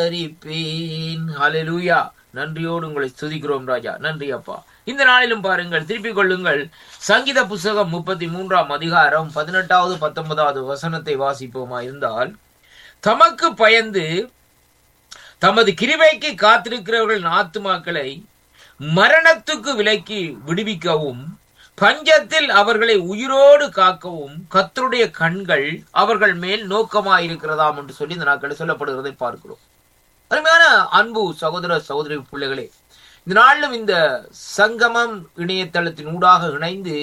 தரிப்பேன் ஹalleluya நன்றியோடு உங்களை துதிக்கிறோம் ராஜா நன்றி அப்பா இந்த நாளிலும் பாருங்கள் திருப்பிக் கொள்ளுங்கள் சங்கீத புஸ்தகம் முப்பத்தி மூன்றாம் அதிகாரம் பதினெட்டாவது பத்தொன்பதாவது வசனத்தை வாசிப்போமா இருந்தால் தமக்கு பயந்து தமது கிருபைக்கு காத்திருக்கிறவர்களின் ஆத்துமாக்களை மரணத்துக்கு விலக்கி விடுவிக்கவும் பஞ்சத்தில் அவர்களை உயிரோடு காக்கவும் கர்த்தருடைய கண்கள் அவர்கள் மேல் நோக்கமாயிருக்கிறதாம் என்று சொல்லி இந்த நாட்களில் சொல்லப்படுகிறதை பார்க்கிறோம் அருமையான அன்பு சகோதர சகோதரி பிள்ளைகளே இந்த நாளிலும் இந்த சங்கமம் இணையதளத்தின் ஊடாக இணைந்து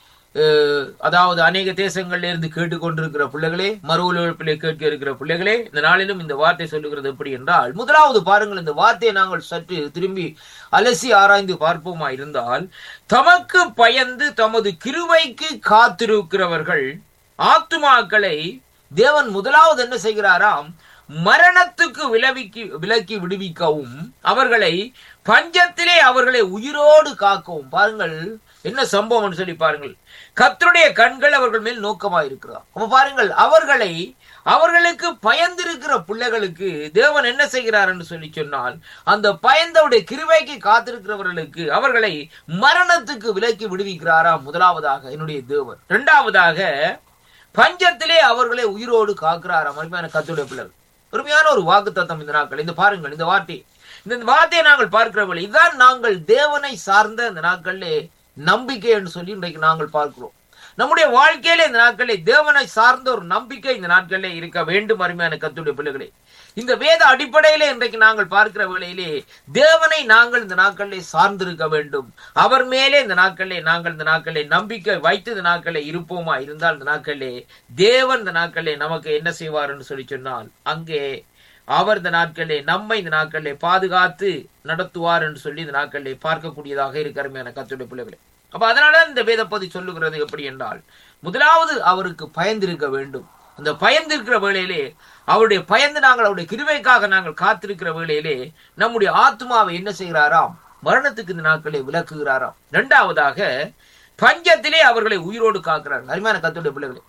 அஹ், அதாவது அநேக தேசங்கள்ல இருந்து கேட்டுக்கொண்டிருக்கிற பிள்ளைகளே மறு உலகப்பிள்ளை கேட்க இருக்கிற பிள்ளைகளே இந்த நாளிலும் இந்த வார்த்தை சொல்லுகிறது எப்படி என்றால் முதலாவது பாருங்கள் இந்த வார்த்தையை நாங்கள் சற்று திரும்பி அலசி ஆராய்ந்து பார்ப்போமா இருந்தால் தமக்கு பயந்து தமது கிருபைக்கு காத்திருக்கிறவர்கள் ஆத்துமாக்களை தேவன் முதலாவது என்ன செய்கிறாராம் மரணத்துக்கு விலவிக்கு விலக்கி விடுவிக்கவும் அவர்களை பஞ்சத்திலே அவர்களை உயிரோடு காக்கவும் பாருங்கள் என்ன சம்பவம் சொல்லி பாருங்கள் கர்த்தருடைய கண்கள் அவர்கள் மேல் நோக்கமா இருக்கிறதா அப்ப பாருங்கள் அவர்களை அவர்களுக்கு பயந்திருக்கிற பிள்ளைகளுக்கு தேவன் என்ன செய்கிறார் என்று சொல்லி சொன்னால் அந்த பயந்தவுடைய கிருபைக்கு காத்திருக்கிறவர்களுக்கு அவர்களை மரணத்துக்கு விலக்கி விடுவிக்கிறாராம் முதலாவதாக என்னுடைய தேவன் இரண்டாவதாக பஞ்சத்திலே அவர்களை உயிரோடு காக்கிறாராம் அருமையான கத்துடைய பிள்ளைகள் அருமையான ஒரு வாக்கு தத்தம் இந்த நாட்கள் இந்த பாருங்கள் இந்த வார்த்தை இந்த வார்த்தையை நாங்கள் பார்க்கிறவர்கள் இதுதான் நாங்கள் தேவனை சார்ந்த இந்த நாட்களிலே நம்பிக்கை என்று சொல்லி இன்றைக்கு நாங்கள் பார்க்கிறோம் நம்முடைய வாழ்க்கையில இந்த நாட்களில் தேவனை சார்ந்த ஒரு நம்பிக்கை இந்த நாட்களிலே இருக்க வேண்டும் அருமையான கத்துடைய பிள்ளைகளே இந்த வேத அடிப்படையிலே இன்றைக்கு நாங்கள் பார்க்கிற வேளையிலே தேவனை நாங்கள் இந்த நாட்களிலே சார்ந்திருக்க வேண்டும் அவர் மேலே இந்த நாட்களிலே நாங்கள் இந்த நாட்களிலே நம்பிக்கை வைத்து இந்த நாட்களிலே இருப்போமா இருந்தால் இந்த நாட்களிலே தேவன் இந்த நாட்களிலே நமக்கு என்ன செய்வார் என்று சொல்லி சொன்னால் அங்கே அவர் இந்த நாட்களிலே நம்மை இந்த நாட்களிலே பாதுகாத்து நடத்துவார் என்று சொல்லி இந்த நாட்களிலே பார்க்கக்கூடியதாக இருக்கிறமையான கத்துடைய பிள்ளைகளே அப்ப அதனால இந்த வேதப்பதி சொல்லுகிறது எப்படி என்றால் முதலாவது அவருக்கு பயந்திருக்க வேண்டும் அந்த பயந்திருக்கிற வேளையிலே அவருடைய பயந்து நாங்கள் அவருடைய கிருபைக்காக நாங்கள் காத்திருக்கிற வேளையிலே நம்முடைய ஆத்மாவை என்ன செய்கிறாராம் மரணத்துக்கு இந்த நாட்களை விலக்குகிறாராம் இரண்டாவதாக பஞ்சத்திலே அவர்களை உயிரோடு காக்கிறார் அருமையான கத்துடைய பிள்ளைகளே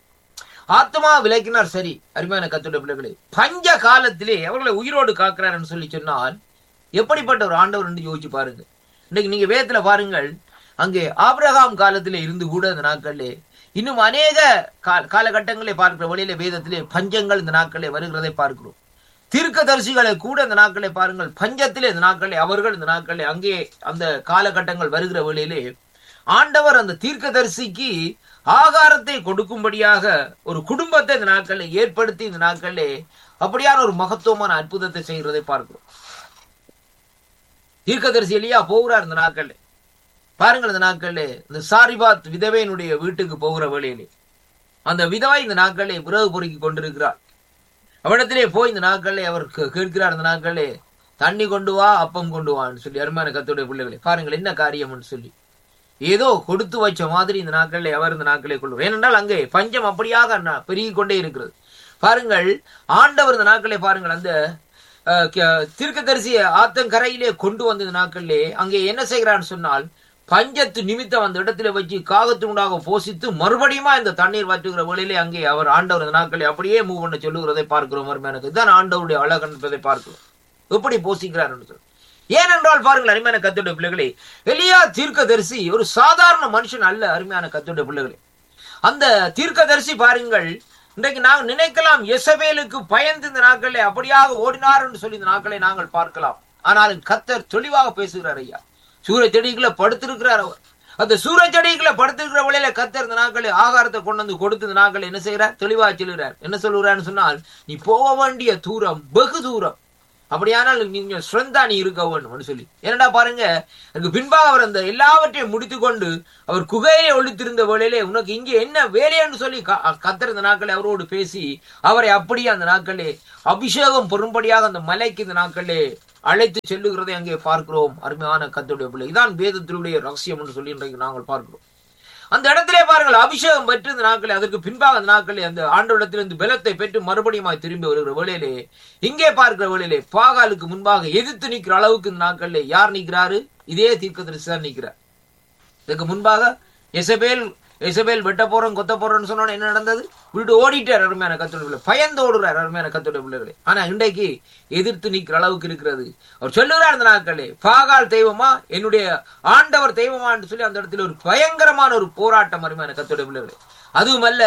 ஆத்மா விலக்கினார் சரி அருமையான கத்துடைய பிள்ளைகளே பஞ்ச காலத்திலே அவர்களை உயிரோடு காக்கிறார்னு சொல்லி சொன்னால் எப்படிப்பட்ட ஒரு ஆண்டவர் என்று யோசிச்சு பாருங்க இன்னைக்கு நீங்க வேதத்துல பாருங்கள் அங்கே ஆபிரகாம் காலத்திலே இருந்து கூட இந்த நாட்களிலே இன்னும் அநேக கா- காலகட்டங்களை பார்க்கிற வழியிலே வேதத்திலே பஞ்சங்கள் இந்த நாட்களிலே வருகிறதை பார்க்கிறோம் தீர்க்கதரிசிகளை கூட இந்த நாட்களை பாருங்கள் பஞ்சத்திலே இந்த நாட்களை அவர்கள் இந்த நாட்களை அங்கே அந்த காலகட்டங்கள் வருகிற வேளையிலே ஆண்டவர் அந்த தீர்க்கதரிசிக்கு ஆகாரத்தை கொடுக்கும்படியாக ஒரு குடும்பத்தை இந்த நாட்களில் ஏற்படுத்தி இந்த நாட்களிலே அப்படியான ஒரு மகத்துவமான அற்புதத்தை செய்கிறதை பார்க்கிறோம் தீர்க்கதரிசி எலியா போகிறார் இந்த நாட்கள்ல பாருங்கள் இந்த நாட்கள்ல இந்த சாரிபாத் விதவையினுடைய வீட்டுக்கு போகிற வேளையிலே அந்த விதவை இந்த நாட்களே விறகு பொறுக்கி கொண்டிருக்கிறார் அவரிடத்திலே போய் இந்த நாட்களே அவர் கே- கேட்கிறார் இந்த நாட்களே தண்ணி கொண்டு வா அப்பம் கொண்டு வான்னு சொல்லி அருமையான கத்துடைய பிள்ளைகளே பாருங்கள் என்ன காரியம்னு சொல்லி ஏதோ கொடுத்து வச்ச மாதிரி இந்த நாட்களில் அவர் இந்த நாட்களை கொள்வார் ஏனென்றால் அங்கே பஞ்சம் அப்படியாக ந- பெருகிக் கொண்டே இருக்கிறது பாருங்கள் ஆண்டவர் இந்த நாட்களை பாருங்கள் அந்த அஹ், க- தீர்க்கதரிசியை ஆத்தங்கரையிலே கொண்டு வந்த இந்த நாட்களிலே அங்கே என்ன செய்கிறான்னு சொன்னால் பஞ்சத்து நிமித்தம் அந்த இடத்துல வச்சு காகத்தினுடாக போசித்து மறுபடியும் இந்த தண்ணீர் வற்றுகிற வேளையிலே அங்கே அவர் ஆண்டவர் இந்த நாட்களை அப்படியே மூவ் பண்ண சொல்லுகிறதை பார்க்கிறோம் அருமையானது இதுதான் ஆண்டவருடைய அழகு என்பதை பார்க்கிறோம் எப்படி போசிக்கிறார் என்று சொல்லி ஏனென்றால் பாருங்கள் அருமையான கத்துடைய பிள்ளைகளே எலியா தீர்க்கதரிசி ஒரு சாதாரண மனுஷன் அல்ல அருமையான கத்துடைய பிள்ளைகளே அந்த தீர்க்கதரிசி பாருங்கள் இன்றைக்கு நாங்கள் நினைக்கலாம் எசபேலுக்கு பயந்து இந்த நாட்களில் அப்படியாக ஓடினார் என்று சொல்லி இந்த நாட்களை நாங்கள் பார்க்கலாம் ஆனாலும் கத்தர் தெளிவாக பேசுகிறார் ஐயா சூரிய செடிகளை படுத்திருக்கிறார் அவர் அந்த சூரிய செடிகளை படுத்திருக்கிற வழியில கத்தர் இந்த நாட்களில் ஆகாரத்தை கொண்டு வந்து கொடுத்து இந்த நாட்களை என்ன செய்கிறார் தெளிவா சொல்லுகிறார் என்ன சொல்லுகிறான்னு சொன்னால் நீ போக வேண்டிய தூரம் வெகு தூரம் அப்படியானால் நீங்க ஸ்ட்ரென்தா நீ இருக்க வேண்டும் சொல்லி என்னடா பாருங்க அதுக்கு பின்பாக அவர் அந்த எல்லாவற்றையும் முடித்துக் கொண்டு அவர் குகையிலே ஒழித்திருந்த வேளையிலே உனக்கு இங்கே என்ன வேலைன்னு சொல்லி க- கத்தர் இந்த நாட்களை அவரோடு பேசி அவரை அப்படியே அந்த நாட்களே அபிஷேகம் பெறும்படியாக அந்த மலைக்கு இந்த நாட்களே அழைத்து செல்லுகிறதை அங்கே பார்க்கிறோம் அருமையான கத்தருடைய பிள்ளை இதான் வேதத்தினுடைய ரகசியம் என்று சொல்லி இன்றைக்கு நாங்கள் பார்க்கிறோம் அந்த இடத்திலே பாருங்கள் அபிஷேகம் பெற்று இந்த நாட்களே அதற்கு பின்பாக அந்த நாட்களே அந்த ஆண்டவரிடத்திலிருந்து பலத்தை பெற்று மறுபடியும் திரும்பி வருகிற வேளையிலே இங்கே பார்க்கிற வேளையிலே பாகாலுக்கு முன்பாக எதிர்த்து நிற்கிற அளவுக்கு இந்த நாட்களிலே யார் நிற்கிறாரு இதே தீர்க்கதரிசி தான் நிற்கிறார் இதுக்கு முன்பாக எசபேல் எசபேல் வெட்ட போறோம் கொத்த போறோம்னு சொன்னோன்னு என்ன நடந்தது விட்டு ஓடிட்டார் அருமையான கத்தோட பிள்ளை பயந்து ஓடுறார் அருமையான கத்தோட பிள்ளைகளே ஆனா இன்றைக்கு எதிர்த்து நிக்கிற அளவுக்கு இருக்கிறது அவர் சொல்லுகிறார் அந்த நாட்களே பாகால் தெய்வமா என்னுடைய ஆண்டவர் தெய்வமான்னு சொல்லி அந்த இடத்துல ஒரு பயங்கரமான ஒரு போராட்டம் அருமையான கத்தோட பிள்ளைகளே அதுவும் அல்ல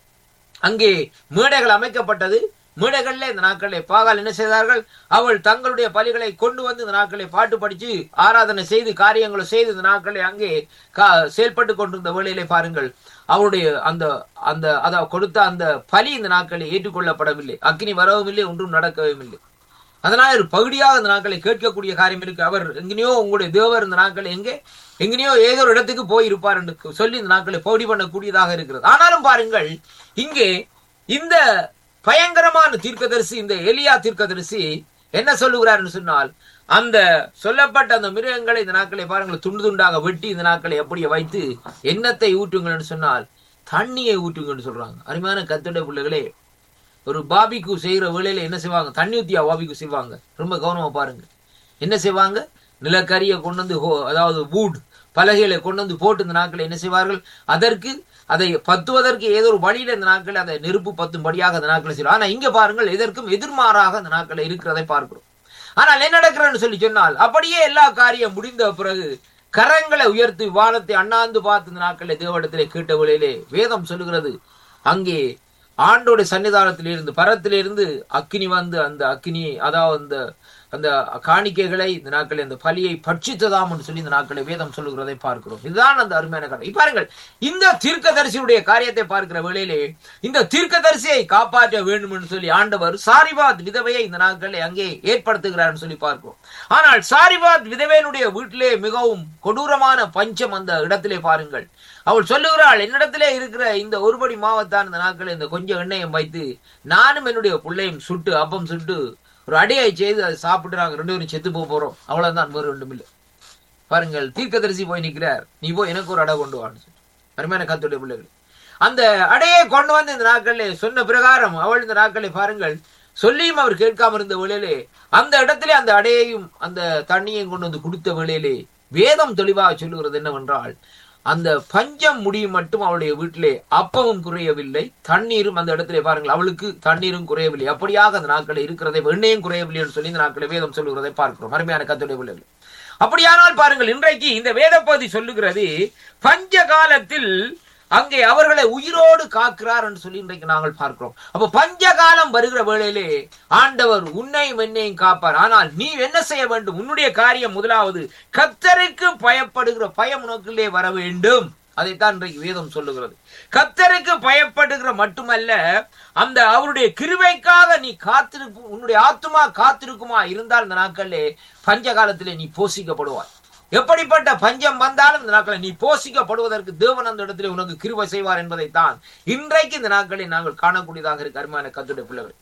அங்கே மேடைகள் அமைக்கப்பட்டது மேடைகள்ல இந்த நாட்களை பாகால் என்ன செய்தார்கள் அவள் தங்களுடைய பலிகளை கொண்டு வந்து இந்த நாட்களை பாட்டு படிச்சு ஆராதனை செய்து காரியங்களை செய்து இந்த நாட்களை அங்கே கா- செயல்பட்டு கொண்டிருந்த வேளையிலே பாருங்கள் அவருடைய அந்த அந்த அத கொடுத்த அந்த பலி இந்த நாட்களில் ஏற்றுக்கொள்ளப்படவில்லை அக்னி வரவும் இல்லை ஒன்றும் நடக்கவும் இல்லை அதனால் ஒரு பகுதியாக இந்த நாட்களை கேட்கக்கூடிய காரியம் இருக்கு அவர் எங்கனையோ உங்களுடைய தேவர் இந்த நாட்கள் எங்கே எங்கனையோ ஏதோ ஒரு இடத்துக்கு போய் இருப்பார் என்று சொல்லி இந்த நாட்களை பகுதி பண்ணக்கூடியதாக இருக்கிறது ஆனாலும் பாருங்கள் இங்கே இந்த பயங்கரமான தீர்க்கதரிசி இந்த எலியா தீர்க்கதரிசி என்ன சொல்லுகிறார்னு சொன்னால் அந்த சொல்லப்பட்ட அந்த மிருகங்களை இந்த நாட்களை பாருங்கள் துண்டு துண்டாக வெட்டி இந்த நாட்களை அப்படியே வைத்து எண்ணத்தை ஊற்றுங்கள்னு சொன்னால் தண்ணியை ஊற்றுங்கன்னு சொல்றாங்க அருமையான கத்துடைய பிள்ளைகளே ஒரு பாபிக்கு செய்யற வேலையில என்ன செய்வாங்க தண்ணி ஊத்தியா பாபிக்கு செய்வாங்க ரொம்ப கவனமா பாருங்க என்ன செய்வாங்க நிலக்கரியை கொண்டு வந்து ஹோ- அதாவது வூட் பலகைகளை கொண்டு வந்து போட்டு இந்த நாட்களை என்ன செய்வார்கள் அதற்கு அதை பத்துவதற்கு ஏதோ ஒரு வழியில இந்த நாட்களை அதை நெருப்பு பத்தும்படியாக அந்த நாட்களை செய்வாங்க ஆனா இங்க பாருங்கள் எதற்கும் எதிர்மாறாக அந்த நாட்களை இருக்கிறதை பார்க்கிறோம் ஆனால் என்ன நடக்கிறன்னு சொல்லி சொன்னால் அப்படியே எல்லா காரியம் முடிந்த பிறகு கரங்களை உயர்த்தி வானத்தை அண்ணாந்து பார்த்து இந்த நாட்களை தேவடத்திலே கேட்ட வேளையிலே வேதம் சொல்லுகிறது அங்கே ஆண்டோட சன்னிதானத்திலிருந்து பரத்திலிருந்து அக்கினி வந்து அந்த அக்கினி அதாவது அந்த அந்த காணிக்கைகளை இந்த நாட்களை அந்த பலியை பட்சித்ததாம் என்று சொல்லி இந்த நாட்களை வேதம் சொல்லுகிறதை பார்க்கிறோம் இதுதான் அந்த அருமையான கதை பாருங்கள் இந்த தீர்க்கதரிசியுடைய காரியத்தை பார்க்கிற வேளையிலே இந்த தீர்க்கதரிசியை காப்பாற்ற வேண்டும் என்று சொல்லி ஆண்டவர் சாரிபாத் விதவையை இந்த நாட்களை அங்கே ஏற்படுத்துகிறார் சொல்லி பார்க்கிறோம் ஆனால் சாரிபாத் விதவையினுடைய வீட்டிலே மிகவும் கொடூரமான பஞ்சம் அந்த இடத்திலே பாருங்கள் அவள் சொல்லுகிறாள் என்னிடத்திலே இருக்கிற இந்த ஒருபடி மாவத்தான் இந்த நாட்கள் இந்த கொஞ்சம் எண்ணெயம் வைத்து நானும் என்னுடைய பிள்ளையும் சுட்டு அப்பம் சுட்டு ஒரு அடியை செய்து அதை சாப்பிட்டு நாங்க ரெண்டு பேரும் செத்து போக போறோம் அவ்வளவுதான் வேறு ஒன்றும் இல்லை பாருங்கள் தீர்க்கதரிசி போய் நிற்கிறார் நீ போய் எனக்கு ஒரு அடை கொண்டு வான்னு சொல்லி அருமையான கத்துடைய பிள்ளைகள் அந்த அடையை கொண்டு வந்து இந்த நாட்களிலே சொன்ன பிரகாரம் அவள் இந்த நாட்களை பாருங்கள் சொல்லியும் அவர் கேட்காம இருந்த வேளையிலே அந்த இடத்திலே அந்த அடையையும் அந்த தண்ணியையும் கொண்டு வந்து கொடுத்த வேளையிலே வேதம் தெளிவாக சொல்லுகிறது என்னவென்றால் அந்த பஞ்சம் முடியும் மட்டும் அவளுடைய வீட்டிலே அப்பமும் குறையவில்லை தண்ணீரும் அந்த இடத்திலே பாருங்கள் அவளுக்கு தண்ணீரும் குறையவில்லை அப்படியாக அந்த நாட்களில் இருக்கிறதை எண்ணெயும் குறையவில்லை என்று சொல்லி இந்த நாட்களை வேதம் சொல்லுகிறதை பார்க்கிறோம் அருமையான கத்துடைய பிள்ளைகள் அப்படியானால் பாருங்கள் இன்றைக்கு இந்த வேத பகுதி சொல்லுகிறது பஞ்ச காலத்தில் அங்கே அவர்களை உயிரோடு காக்கிறார் என்று சொல்லி இன்றைக்கு நாங்கள் பார்க்கிறோம் அப்ப பஞ்ச காலம் வருகிற வேளையிலே ஆண்டவர் உன்னையும் என்னையும் காப்பார் ஆனால் நீ என்ன செய்ய வேண்டும் உன்னுடைய காரியம் முதலாவது கத்தருக்கு பயப்படுகிற பயம் உனக்குள்ளே வர வேண்டும் அதைத்தான் இன்றைக்கு வேதம் சொல்லுகிறது கத்தருக்கு பயப்படுகிற மட்டுமல்ல அந்த அவருடைய கிருபைக்காக நீ காத்திருக்கும் உன்னுடைய ஆத்துமா காத்திருக்குமா இருந்தால் இந்த நாட்களிலே பஞ்ச காலத்திலே நீ போஷிக்கப்படுவாய் எப்படிப்பட்ட பஞ்சம் வந்தாலும் இந்த நாட்களில் நீ போஷிக்கப்படுவதற்கு தேவன் அந்த இடத்திலே உனக்கு கிருபை செய்வார் என்பதைத்தான் இன்றைக்கு இந்த நாட்களில் நாங்கள் காணக்கூடியதாக இருக்கு அருமையான கத்துடைய பிள்ளைகள்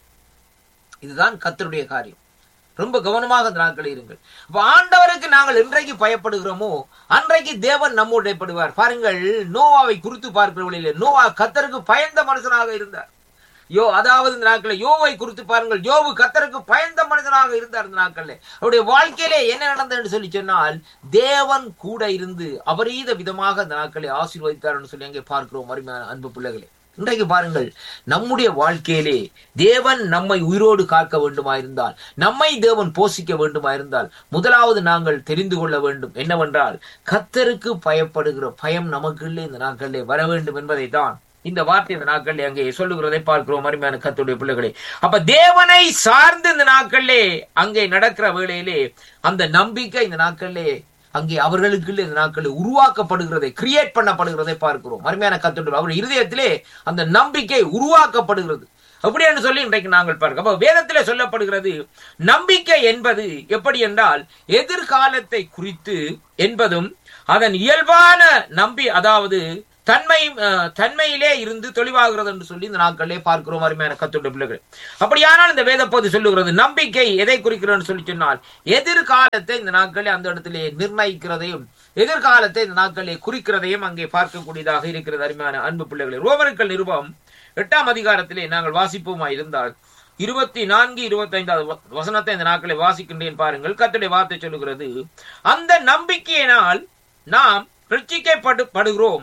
இதுதான் கத்தருடைய காரியம் ரொம்ப கவனமாக இந்த நாட்களில் இருங்கள் அப்ப ஆண்டவருக்கு நாங்கள் இன்றைக்கு பயப்படுகிறோமோ அன்றைக்கு தேவன் நம்முடைய படுவார் பாருங்கள் நோவாவை குறித்து பார்க்கிற வழியிலே நோவா கத்தருக்கு பயந்த மனுஷனாக இருந்தார் யோ அதாவது இந்த நாட்களில் யோவை குறித்து பாருங்கள் யோவு கத்தருக்கு பயந்த மனிதனாக இருந்தார் இந்த நாட்களில் அவருடைய வாழ்க்கையிலே என்ன நடந்ததுன்னு சொல்லி சொன்னால் தேவன் கூட இருந்து அபரீத விதமாக இந்த நாட்களை ஆசீர்வதித்தார் சொல்லி அங்கே பார்க்கிறோம் அருமையான அன்பு பிள்ளைகளே இன்றைக்கு பாருங்கள் நம்முடைய வாழ்க்கையிலே தேவன் நம்மை உயிரோடு காக்க வேண்டுமாயிருந்தால் நம்மை தேவன் போஷிக்க வேண்டுமாயிருந்தால் முதலாவது நாங்கள் தெரிந்து கொள்ள வேண்டும் என்னவென்றால் கத்தருக்கு பயப்படுகிற பயம் நமக்குள்ளே இந்த நாட்களிலே வர வேண்டும் என்பதை தான் இந்த வார்த்தை இந்த நாட்களில் அங்கே சொல்லுகிறதை பார்க்கிறோம் அருமையான கத்துடைய பிள்ளைகளே அப்ப தேவனை சார்ந்து இந்த நாட்களிலே அங்கே நடக்கிற வேளையிலே அந்த நம்பிக்கை இந்த நாட்களிலே அங்கே அவர்களுக்குள்ள இந்த நாட்களில் உருவாக்கப்படுகிறதை கிரியேட் பண்ணப்படுகிறதை பார்க்கிறோம் அருமையான கத்துடைய அவர் இருதயத்திலே அந்த நம்பிக்கை உருவாக்கப்படுகிறது அப்படி என்று சொல்லி இன்றைக்கு நாங்கள் பார்க்க அப்ப வேதத்திலே சொல்லப்படுகிறது நம்பிக்கை என்பது எப்படி என்றால் எதிர்காலத்தை குறித்து என்பதும் அதன் இயல்பான நம்பி அதாவது தன்மை தன்மையிலே இருந்து தெளிவாகிறது என்று சொல்லி இந்த நாட்களிலே பார்க்கிறோம் அருமையான கத்துடைய பிள்ளைகள் அப்படியானால் இந்த வேத பகுதி சொல்லுகிறது நம்பிக்கை எதை குறிக்கிறோன்னு சொல்லி சொன்னால் எதிர்காலத்தை இந்த நாட்களில் அந்த இடத்திலே நிர்ணயிக்கிறதையும் எதிர்காலத்தை இந்த நாட்களிலே குறிக்கிறதையும் அங்கே பார்க்கக்கூடியதாக இருக்கிறது அருமையான அன்பு பிள்ளைகளை ரோமருக்கள் நிருபம் எட்டாம் அதிகாரத்திலே நாங்கள் வாசிப்போமா இருந்தால் இருபத்தி நான்கு இருபத்தி ஐந்தாவது வசனத்தை இந்த நாட்களை வாசிக்கின்றேன் பாருங்கள் கத்துடைய வார்த்தை சொல்லுகிறது அந்த நம்பிக்கையினால் நாம் ரட்சிக்கப்பட்டு படுகிறோம்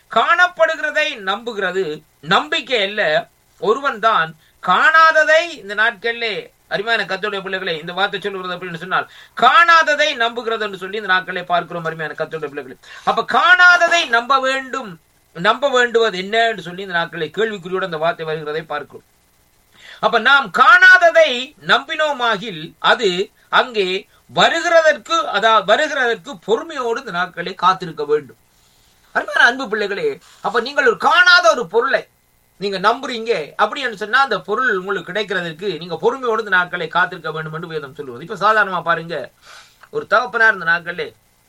காணப்படுகிறதை நம்புகிறது நம்பிக்கை அல்ல ஒருவன் தான் காணாததை இந்த நாட்களிலே அருமையான கத்தோடைய பிள்ளைகளே இந்த வார்த்தை சொல்லுகிறது அப்படின்னு சொன்னால் காணாததை நம்புகிறது என்று சொல்லி இந்த நாட்களை பார்க்கிறோம் அருமையான கத்தோடைய பிள்ளைகளே அப்ப காணாததை நம்ப வேண்டும் நம்ப வேண்டுவது என்ன என்று சொல்லி இந்த நாட்களை கேள்விக்குறியோடு அந்த வார்த்தை வருகிறதை பார்க்கிறோம் அப்ப நாம் காணாததை நம்பினோமாகில் அது அங்கே வருகிறதற்கு அதாவது வருகிறதற்கு பொறுமையோடு இந்த நாட்களை காத்திருக்க வேண்டும் அருமையான அன்பு பிள்ளைகளே அப்ப நீங்கள் ஒரு காணாத ஒரு பொருளை நீங்க நம்புறீங்க அப்படின்னு சொன்னா அந்த பொருள் உங்களுக்கு கிடைக்கிறதுக்கு நீங்க பொறுமையோடு இந்த நாட்களை காத்திருக்க வேண்டும் என்று வேதம் சொல்லுவது இப்ப சாதாரணமா பாருங்க ஒரு தகப்பனார் இந்த நாட்களே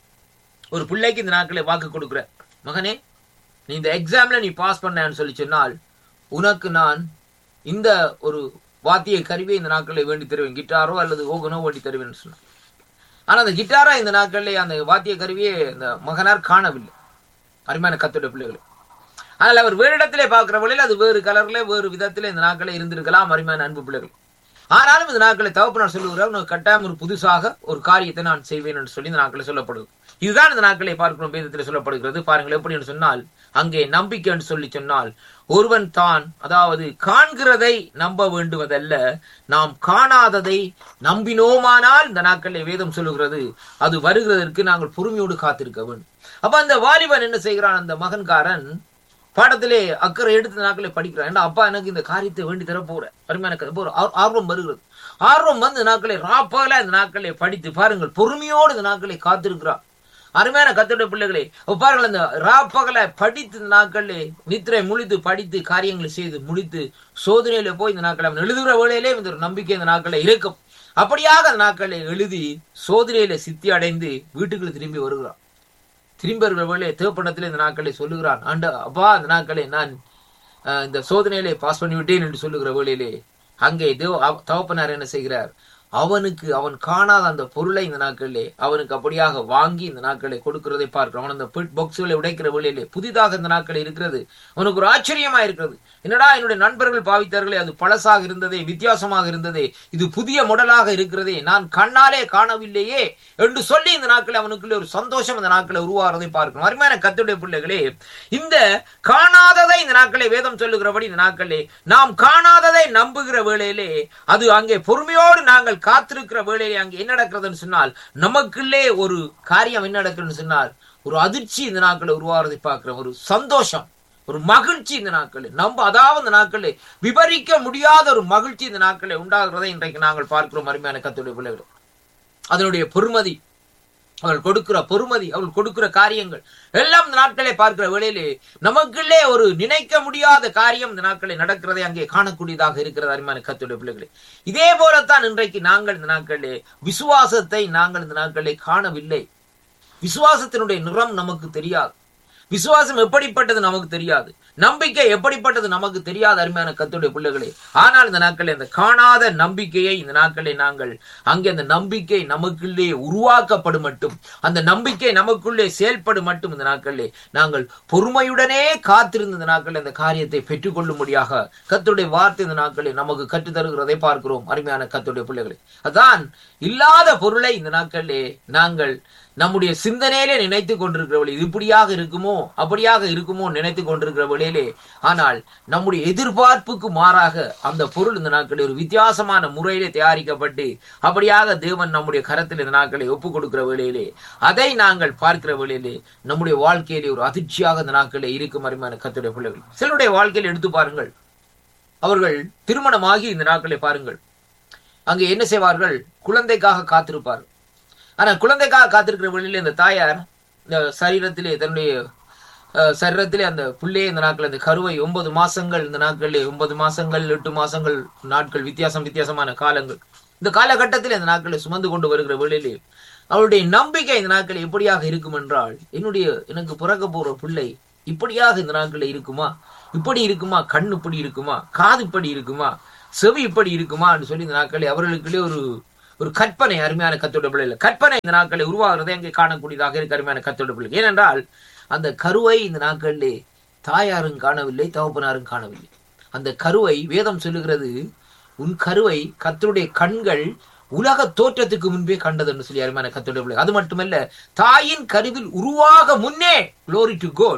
ஒரு பிள்ளைக்கு இந்த நாட்களை வாக்கு கொடுக்குற மகனே நீ இந்த எக்ஸாம்ல நீ பாஸ் பண்ணன்னு சொல்லி சொன்னால் உனக்கு நான் இந்த ஒரு வாத்திய கருவியை இந்த நாட்களில் வேண்டி தருவேன் கிட்டாரோ அல்லது ஓகனோ வேண்டி தருவேன் சொன்னான் ஆனா அந்த கிட்டாரா இந்த நாட்களிலே அந்த வாத்திய கருவியை அந்த மகனார் காணவில்லை அருமையான கத்தோட பிள்ளைகளை ஆனால் அவர் வேறு இடத்திலே பார்க்கிற வழியில் அது வேறு கலர்ல வேறு விதத்திலே இந்த நாட்களே இருந்திருக்கலாம் அருமையான அன்பு பிள்ளைகள் ஆனாலும் இந்த நாட்களை தகப்பனார் சொல்லுகிறார் உனக்கு கட்டாயம் ஒரு புதுசாக ஒரு காரியத்தை நான் செய்வேன் என்று சொல்லி இந்த நாட்களை சொல்லப்படுது இதுதான் இந்த நாட்களை பார்க்கிறோம் வேதத்தில் சொல்லப்படுகிறது பாருங்கள் எப்படி என்று சொன்னால் அங்கே நம்பிக்கை என்று சொல்லி சொன்னால் ஒருவன் தான் அதாவது காண்கிறதை நம்ப வேண்டுவதல்ல நாம் காணாததை நம்பினோமானால் இந்த நாட்களில் வேதம் சொல்லுகிறது அது வருகிறதற்கு நாங்கள் பொறுமையோடு காத்திருக்க வேண்டும் அப்ப அந்த வாலிபன் என்ன செய்கிறான் அந்த மகன்காரன் பாடத்திலே அக்கறை எடுத்து நாட்களை படிக்கிறான் ஏன்னா அப்பா எனக்கு இந்த காரியத்தை வேண்டி தர போறேன் அருமையான கதை போற ஆர்வம் வருகிறது ஆர்வம் வந்து இந்த நாட்களை ராப்பகல இந்த நாட்களை படித்து பாருங்கள் பொறுமையோடு இந்த நாட்களை காத்திருக்கிறான் அருமையான கத்தோட பிள்ளைகளே பாருங்கள் அந்த ராப்பகல படித்து இந்த நாட்களே நித்திரை முழித்து படித்து காரியங்களை செய்து முடித்து சோதனையில போய் இந்த நாட்களை அவன் எழுதுகிற வேளையிலே இந்த ஒரு நம்பிக்கை இந்த நாட்களை இருக்கும் அப்படியாக அந்த நாட்களை எழுதி சோதனையில சித்தி அடைந்து வீட்டுக்கு திரும்பி வருகிறான் திரும்பி வருகிற வேளையை தேப்பணத்திலே இந்த நாட்களை சொல்லுகிறான் ஆண்ட அப்பா இந்த நாட்களை நான் இந்த சோதனையிலே பாஸ் பண்ணி விட்டேன் என்று சொல்லுகிற வேளையிலே அங்கே தேவ தகப்பனார் என்ன செய்கிறார் அவனுக்கு அவன் காணாத அந்த பொருளை இந்த நாட்களிலே அவனுக்கு அப்படியாக வாங்கி இந்த நாட்களை கொடுக்கிறதை பார்க்கிறோம் அவன் அந்த பாக்ஸ்களை உடைக்கிற வேளையிலே புதிதாக இந்த நாட்கள் இருக்கிறது அவனுக்கு ஒரு ஆச்சரியமா இருக்கிறது என்னடா என்னுடைய நண்பர்கள் பாவித்தார்களே அது பழசாக இருந்ததே வித்தியாசமாக இருந்ததே இது புதிய முடலாக இருக்கிறதே நான் கண்ணாலே காணவில்லையே என்று சொல்லி இந்த நாட்களை அவனுக்குள்ள ஒரு சந்தோஷம் இந்த நாட்களை உருவாகிறதை பார்க்கிறோம் அருமையான கத்துடைய பிள்ளைகளே இந்த காணாததை இந்த நாட்களை வேதம் சொல்லுகிறபடி இந்த நாட்களே நாம் காணாததை நம்புகிற வேளையிலே அது அங்கே பொறுமையோடு நாங்கள் காத்திருக்கிற வேளையிலே அங்கே என்ன நடக்கிறதுன்னு சொன்னால் நமக்குள்ளே ஒரு காரியம் என்ன நடக்குதுன்னு சொன்னால் ஒரு அதிர்ச்சி இந்த நாட்களை உருவாகிறதை பார்க்கிறோம் ஒரு சந்தோஷம் ஒரு மகிழ்ச்சி இந்த நாட்களில் நம்ம அதாவது இந்த நாட்களில் விவரிக்க முடியாத ஒரு மகிழ்ச்சி இந்த நாட்களில் உண்டாகிறதை இன்றைக்கு நாங்கள் பார்க்கிறோம் அருமையான கத்துடைய பிள்ளைகள் அதனுடைய பொறுமதி அவள் கொடுக்கிற பொறுமதி அவள் கொடுக்கிற காரியங்கள் எல்லாம் இந்த நாட்களை பார்க்கிற வேளையிலே நமக்குள்ளே ஒரு நினைக்க முடியாத காரியம் இந்த நாட்களை நடக்கிறதை அங்கே காணக்கூடியதாக இருக்கிறது அருமையான கத்துடைய பிள்ளைகளே இதே போலத்தான் இன்றைக்கு நாங்கள் இந்த நாட்களிலே விசுவாசத்தை நாங்கள் இந்த நாட்களை காணவில்லை விசுவாசத்தினுடைய நிறம் நமக்கு தெரியாது விசுவாசம் எப்படிப்பட்டது நமக்கு தெரியாது நம்பிக்கை எப்படிப்பட்டது நமக்கு தெரியாத அருமையான கத்துடைய பிள்ளைகளே ஆனால் இந்த நாட்களில் இந்த காணாத நம்பிக்கையை இந்த நாட்களை நாங்கள் அங்கே அந்த நம்பிக்கை நமக்குள்ளே உருவாக்கப்படும் மட்டும் அந்த நம்பிக்கை நமக்குள்ளே செயல்படும் மட்டும் இந்த நாட்களிலே நாங்கள் பொறுமையுடனே காத்திருந்த இந்த நாட்களில் இந்த காரியத்தை பெற்றுக்கொள்ளும்படியாக கத்துடைய வார்த்தை இந்த நாட்களில் நமக்கு கற்றுத்தருகிறதை பார்க்கிறோம் அருமையான கத்துடைய பிள்ளைகளே அதான் இல்லாத பொருளை இந்த நாட்களிலே நாங்கள் நம்முடைய சிந்தனையிலே நினைத்து கொண்டிருக்கிற வழி இது இப்படியாக இருக்குமோ அப்படியாக இருக்குமோ நினைத்து கொண்டிருக்கிற வழியிலே ஆனால் நம்முடைய எதிர்பார்ப்புக்கு மாறாக அந்த பொருள் இந்த நாட்களில் ஒரு வித்தியாசமான முறையிலே தயாரிக்கப்பட்டு அப்படியாக தேவன் நம்முடைய கரத்தில் இந்த நாட்களை ஒப்புக் கொடுக்கிற வேளையிலே அதை நாங்கள் பார்க்கிற வேளையிலே நம்முடைய வாழ்க்கையிலே ஒரு அதிர்ச்சியாக இந்த நாட்களில் இருக்கும் அருமையான கத்துடைய பிள்ளைகள் சிலருடைய வாழ்க்கையில் எடுத்து பாருங்கள் அவர்கள் திருமணமாகி இந்த நாட்களை பாருங்கள் அங்கே என்ன செய்வார்கள் குழந்தைக்காக காத்திருப்பார்கள் ஆனா குழந்தைக்காக காத்திருக்கிற வழியில இந்த தாயார் இந்த சரீரத்திலே தன்னுடைய சரீரத்திலே அந்த பிள்ளையை இந்த நாட்கள் இந்த கருவை ஒன்பது மாசங்கள் இந்த நாட்களிலே ஒன்பது மாசங்கள் எட்டு மாசங்கள் நாட்கள் வித்தியாசம் வித்தியாசமான காலங்கள் இந்த காலகட்டத்தில் இந்த நாட்களை சுமந்து கொண்டு வருகிற வேளையிலே அவளுடைய நம்பிக்கை இந்த நாட்கள் எப்படியாக இருக்கும் என்றால் என்னுடைய எனக்கு பிறக்க போற பிள்ளை இப்படியாக இந்த நாட்களில் இருக்குமா இப்படி இருக்குமா கண் இப்படி இருக்குமா காது இப்படி இருக்குமா செவி இப்படி இருக்குமா என்று சொல்லி இந்த நாட்களை அவர்களுக்குள்ளே ஒரு ஒரு கற்பனை அருமையான கத்தோட பிள்ளை கற்பனை இந்த நாட்களை உருவாகிறதை அங்கே காணக்கூடியதாக இருக்கு அருமையான கத்தோட பிள்ளை ஏனென்றால் அந்த கருவை இந்த நாட்களிலே தாயாரும் காணவில்லை தகப்பனாரும் காணவில்லை அந்த கருவை வேதம் சொல்லுகிறது உன் கருவை கத்தருடைய கண்கள் உலக தோற்றத்துக்கு முன்பே கண்டது என்று சொல்லி அருமையான கத்தோட பிள்ளை அது மட்டுமல்ல தாயின் கருவில் உருவாக முன்னே glory to God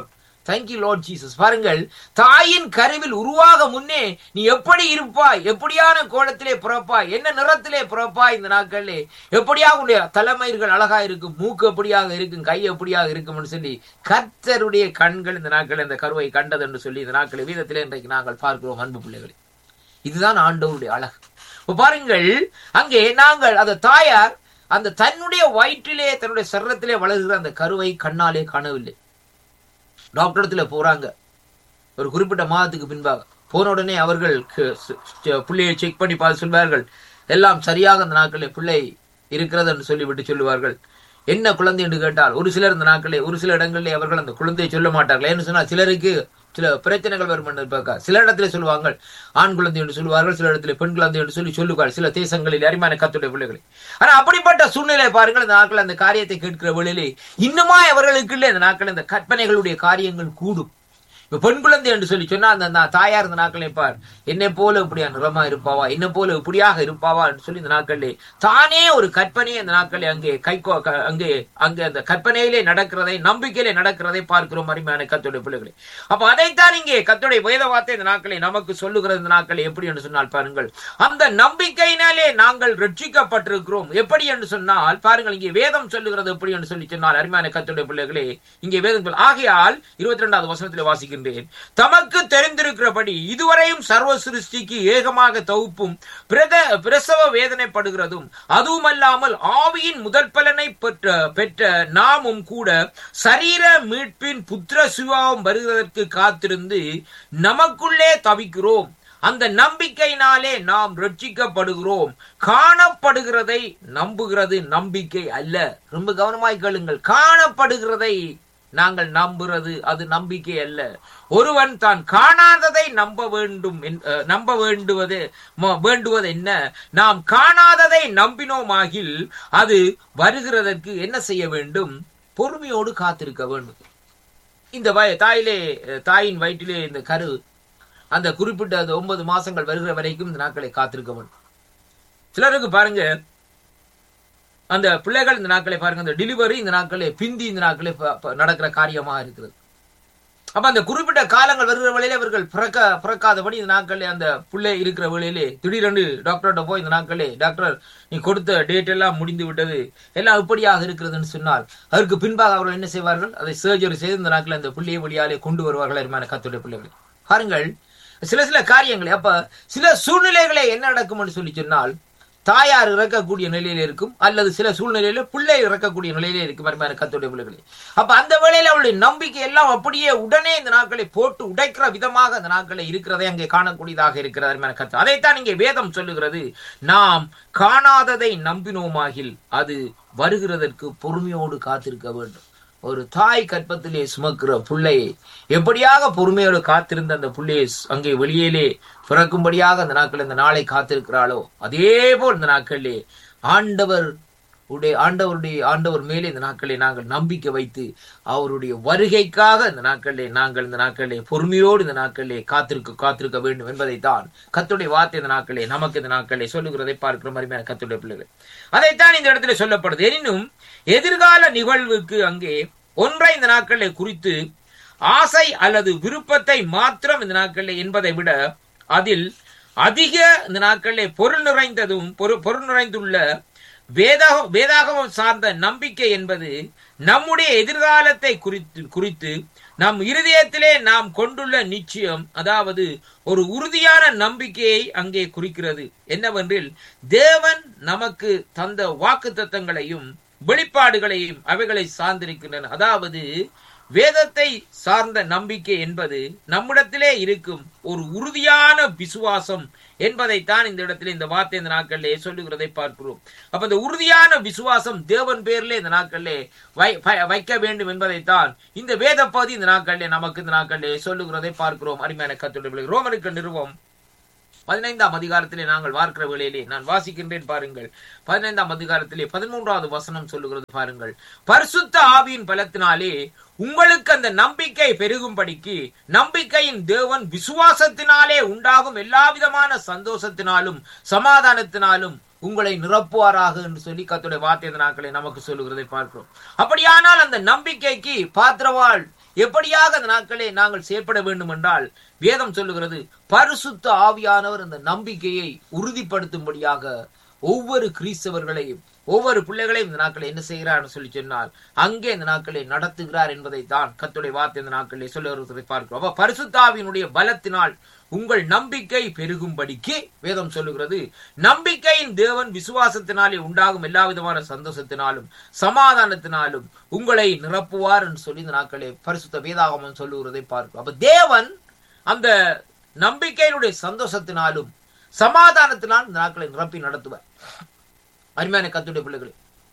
thank you Lord Jesus பாருங்கள் தாயின் கருவில் உருவாக முன்னே நீ எப்படி இருப்பாய் எப்படியான கோலத்திலே பிறப்பாய் என்ன நிறத்திலே பிறப்பாய் இந்த நாட்களிலே எப்படியாக உடைய தலைமயிர்கள் அழகா இருக்கும் மூக்கு எப்படியாக இருக்கும் கை எப்படியாக இருக்கும்னு சொல்லி கர்த்தருடைய கண்கள் இந்த நாட்கள் இந்த கருவை கண்டது என்று சொல்லி இந்த நாட்களை வீதத்திலே இன்றைக்கு நாங்கள் பார்க்கிறோம் அன்பு பிள்ளைகளே இதுதான் ஆண்டவருடைய அழகு இப்ப பாருங்கள் அங்கே நாங்கள் அந்த தாயார் அந்த தன்னுடைய வயிற்றிலே தன்னுடைய சரீரத்திலே வளர்கிற அந்த கருவை கண்ணாலே காணவில்லை டாக்டர் இடத்துல போறாங்க ஒரு குறிப்பிட்ட மாதத்துக்கு பின்பாக போன உடனே அவர்கள் க- ச- ச- பிள்ளையை செக் பண்ணி பார்த்து சொல்வார்கள் எல்லாம் சரியாக அந்த நாட்களில் பிள்ளை இருக்கிறது என்று சொல்லிவிட்டு சொல்லுவார்கள் என்ன குழந்தை என்று கேட்டால் ஒரு சிலர் இந்த நாட்களே ஒரு சில இடங்களிலே அவர்கள் அந்த குழந்தையை சொல்ல மாட்டார்கள் ஏன்னு சொன்னால் சிலருக்கு சில பிரச்சனைகள் வரும் என்று பார்க்க சில இடத்துல சொல்லுவாங்க ஆண் குழந்தை என்று சொல்லுவார்கள் சில இடத்துல பெண் குழந்தை என்று சொல்லி சொல்லுவார்கள் சில தேசங்களில் அருமையான கத்துடைய பிள்ளைகளை ஆனா அப்படிப்பட்ட சூழ்நிலை பாருங்கள் இந்த நாட்கள் அந்த காரியத்தை கேட்கிற வேளையிலே இன்னுமா அவர்களுக்கு இல்லை இந்த நாட்கள் இந்த கற்பனைகளுடைய காரியங்கள் கூடும் இப்ப பெண் குழந்தை என்று சொல்லி சொன்னா அந்த அந்த தாயார் இந்த நாட்களை பார் என்னை போல இப்படியா நிறமா இருப்பாவா என்னை போல இப்படியாக இருப்பாவா என்று சொல்லி இந்த நாட்களிலே தானே ஒரு கற்பனையை இந்த நாட்களில் அங்கே கைகோ க- அங்கே அங்கே அந்த கற்பனையிலே நடக்கிறதை நம்பிக்கையிலே நடக்கிறதை பார்க்கிறோம் அருமையான கத்துடைய பிள்ளைகளை அப்ப அதைத்தான் இங்கே கத்துடைய வேத வார்த்தை இந்த நாட்களை நமக்கு சொல்லுகிறது இந்த நாட்களை எப்படி என்று சொன்னால் பாருங்கள் அந்த நம்பிக்கையினாலே நாங்கள் ரட்சிக்கப்பட்டிருக்கிறோம் எப்படி என்று சொன்னால் பாருங்கள் இங்கே வேதம் சொல்லுகிறது எப்படி என்று சொல்லி சொன்னால் அருமையான கத்துடைய பிள்ளைகளே இங்கே வேதம் சொல் ஆகையால் இருபத்தி ரெண்டாவது வசனத்தில் வாசிக்கின்றேன் தமக்கு தெரிந்திருக்கிறபடி இதுவரையும் சர்வ சிருஷ்டிக்கு ஏகமாக தொகுப்பும் பிரத பிரசவ வேதனைப்படுகிறதும் அதுவுமல்லாமல் ஆவியின் முதல் பலனை பெற்ற பெற்ற நாமும் கூட சரீர மீட்பின் புத்திர சுபாவம் வருவதற்கு காத்திருந்து நமக்குள்ளே தவிக்கிறோம் அந்த நம்பிக்கையினாலே நாம் ரட்சிக்கப்படுகிறோம் காணப்படுகிறதை நம்புகிறது நம்பிக்கை அல்ல ரொம்ப கவனமாய் கேளுங்கள் காணப்படுகிறதை நாங்கள் நம்புறது அது நம்பிக்கை அல்ல ஒருவன் தான் காணாததை நம்ப வேண்டும் என்- அஹ், நம்ப வேண்டுவது ம- வேண்டுவது என்ன நாம் காணாததை நம்பினோமாகில் அது வருகிறதற்கு என்ன செய்ய வேண்டும் பொறுமையோடு காத்திருக்க வேண்டும் இந்த வய தாயிலே அஹ், தாயின் வயிற்றிலே இந்த கரு அந்த குறிப்பிட்ட அந்த ஒன்பது மாசங்கள் வருகிற வரைக்கும் இந்த நாட்களை காத்திருக்க வேண்டும் சிலருக்கு பாருங்க அந்த பிள்ளைகள் இந்த நாட்களை பாருங்க அந்த டெலிவரி இந்த நாட்களே பிந்தி இந்த நாட்களே ப- ப- நடக்கிற காரியமா இருக்கிறது அப்ப அந்த குறிப்பிட்ட காலங்கள் வருகிற வேளையிலே அவர்கள் பிறக்க பிறக்காதபடி இந்த நாட்களே அந்த பிள்ளை இருக்கிற வேளையிலே திடீரென்று டாக்டர்கிட்ட போய் இந்த நாட்களே டாக்டர் நீ கொடுத்த டேட் எல்லாம் முடிந்து விட்டது எல்லாம் இப்படியாக இருக்கிறதுன்னு சொன்னால் அதற்கு பின்பாக அவர்கள் என்ன செய்வார்கள் அதை சர்ஜரி செய்து இந்த நாட்களில் அந்த பிள்ளையை வழியாலே கொண்டு வருவார்கள் அருமையான கத்துடைய பிள்ளைகளை பாருங்கள் சில சில காரியங்களை அப்ப சில சூழ்நிலைகளை என்ன நடக்கும்னு சொல்லி சொன்னால் தாயார் இறக்கக்கூடிய நிலையில இருக்கும் அல்லது சில சூழ்நிலையில பிள்ளை இறக்கக்கூடிய நிலையில இருக்கும் அருமையான கத்துடைய பிள்ளைகளே அப்ப அந்த வேளையில அவளுடைய நம்பிக்கை எல்லாம் அப்படியே உடனே இந்த நாட்களை போட்டு உடைக்கிற விதமாக அந்த நாட்களை இருக்கிறதை அங்கே காணக்கூடியதாக இருக்கிறது அருமையான கத்து அதைத்தான் இங்கே வேதம் சொல்லுகிறது நாம் காணாததை நம்பினோமாகில் அது வருகிறதற்கு பொறுமையோடு காத்திருக்க வேண்டும் ஒரு தாய் கற்பத்திலே சுமக்கிற பிள்ளையை எப்படியாக பொறுமையோடு காத்திருந்த அந்த பிள்ளையை ஸ்- அங்கே வெளியிலே பிறக்கும்படியாக அந்த நாட்கள் இந்த நாளை காத்திருக்கிறாளோ அதே போல் இந்த நாட்களிலே ஆண்டவர் உடைய ஆண்டவருடைய ஆண்டவர் மேலே இந்த நாட்களை நாங்கள் நம்பிக்கை வைத்து அவருடைய வருகைக்காக இந்த நாட்களிலே நாங்கள் இந்த நாட்களிலே பொறுமையோடு இந்த நாட்களிலே காத்திருக்க காத்திருக்க வேண்டும் என்பதைத்தான் கத்துடைய வார்த்தை இந்த நாட்களே நமக்கு இந்த நாட்களிலே சொல்லுகிறதை பார்க்கிற மாதிரியான கத்துடைய பிள்ளைகள் அதைத்தான் இந்த இடத்துல சொல்லப்படுது எனினும் எதிர்கால நிகழ்வுக்கு அங்கே ஒன்றை இந்த நாட்களிலே குறித்து ஆசை அல்லது விருப்பத்தை மாத்திரம் இந்த நாட்களிலே என்பதை விட அதில் அதிக இந்த நாட்களிலே பொருள் நிறைந்ததும் பொரு- பொருள் நிறைந்துள்ள வேதாக வேதாகமம் சார்ந்த நம்பிக்கை என்பது நம்முடைய எதிர்காலத்தை குறித்து குறித்து நம் இருதயத்திலே நாம் கொண்டுள்ள நிச்சயம் அதாவது ஒரு உறுதியான நம்பிக்கையை அங்கே குறிக்கிறது என்னவென்றில் தேவன் நமக்கு தந்த வாக்கு தத்தங்களையும் வெளிப்பாடுகளையும் அவைகளை சார்ந்திருக்கின்றன அதாவது வேதத்தை சார்ந்த நம்பிக்கை என்பது நம்மிடத்திலே இருக்கும் ஒரு உறுதியான விசுவாசம் என்பதைத்தான் இந்த இடத்திலே இந்த வார்த்தை இந்த நாட்களிலே சொல்லுகிறதை பார்க்கிறோம் அப்ப இந்த உறுதியான விசுவாசம் தேவன் பேரிலே இந்த நாட்களிலே வை- ப- வைக்க வேண்டும் என்பதைத்தான் இந்த வேத பகுதி இந்த நாட்களிலே நமக்கு இந்த நாட்களிலே சொல்லுகிறதை பார்க்கிறோம் அருமையான கத்துடைய ரோமருக்கு நிறுவம் பதினைந்தாம் அதிகாரத்திலே நாங்கள் பார்க்கிற வேளையிலே நான் வாசிக்கின்றேன் பாருங்கள் பதினைந்தாம் அதிகாரத்திலே பதிமூன்றாவது வசனம் சொல்லுகிறது பாருங்கள் பரிசுத்த ஆவியின் பலத்தினாலே உங்களுக்கு அந்த நம்பிக்கை பெருகும்படிக்கு நம்பிக்கையின் தேவன் விசுவாசத்தினாலே உண்டாகும் எல்லா விதமான சந்தோஷத்தினாலும் சமாதானத்தினாலும் உங்களை நிரப்புவாராக என்று சொல்லி கத்துடைய வார்த்தை இந்த நாட்களை நமக்கு சொல்லுகிறதை பார்க்கிறோம் அப்படியானால் அந்த நம்பிக்கைக்கு பாத்திரவாள் எப்படியாக அந்த நாட்களே நாங்கள் செயற்பட வேண்டும் என்றால் வேதம் சொல்லுகிறது பரிசுத்த ஆவியானவர் அந்த நம்பிக்கையை உறுதிப்படுத்தும்படியாக ஒவ்வொரு கிறிஸ்தவர்களையும் ஒவ்வொரு பிள்ளைகளையும் இந்த நாட்களை என்ன செய்கிறார் சொல்லி சொன்னால் அங்கே இந்த நாட்களை நடத்துகிறார் என்பதை தான் கத்துடைய வார்த்தை இந்த நாட்களில் சொல்ல வருவதை பார்க்கிறோம் அப்ப பரிசுத்தாவினுடைய பலத்தினால் உங்கள் நம்பிக்கை பெருகும்படிக்கு வேதம் சொல்லுகிறது நம்பிக்கையின் தேவன் விசுவாசத்தினாலே உண்டாகும் எல்லா விதமான சந்தோஷத்தினாலும் சமாதானத்தினாலும் உங்களை நிரப்புவார் என்று சொல்லி இந்த நாட்களே பரிசுத்த வேதாகமம் சொல்லுகிறதை பார்க்கிறோம் அப்ப தேவன் அந்த நம்பிக்கையினுடைய சந்தோஷத்தினாலும் சமாதானத்தினால் இந்த நாட்களை நிரப்பி நடத்துவார் அருமையான கத்துடைய பிள்ளைகளே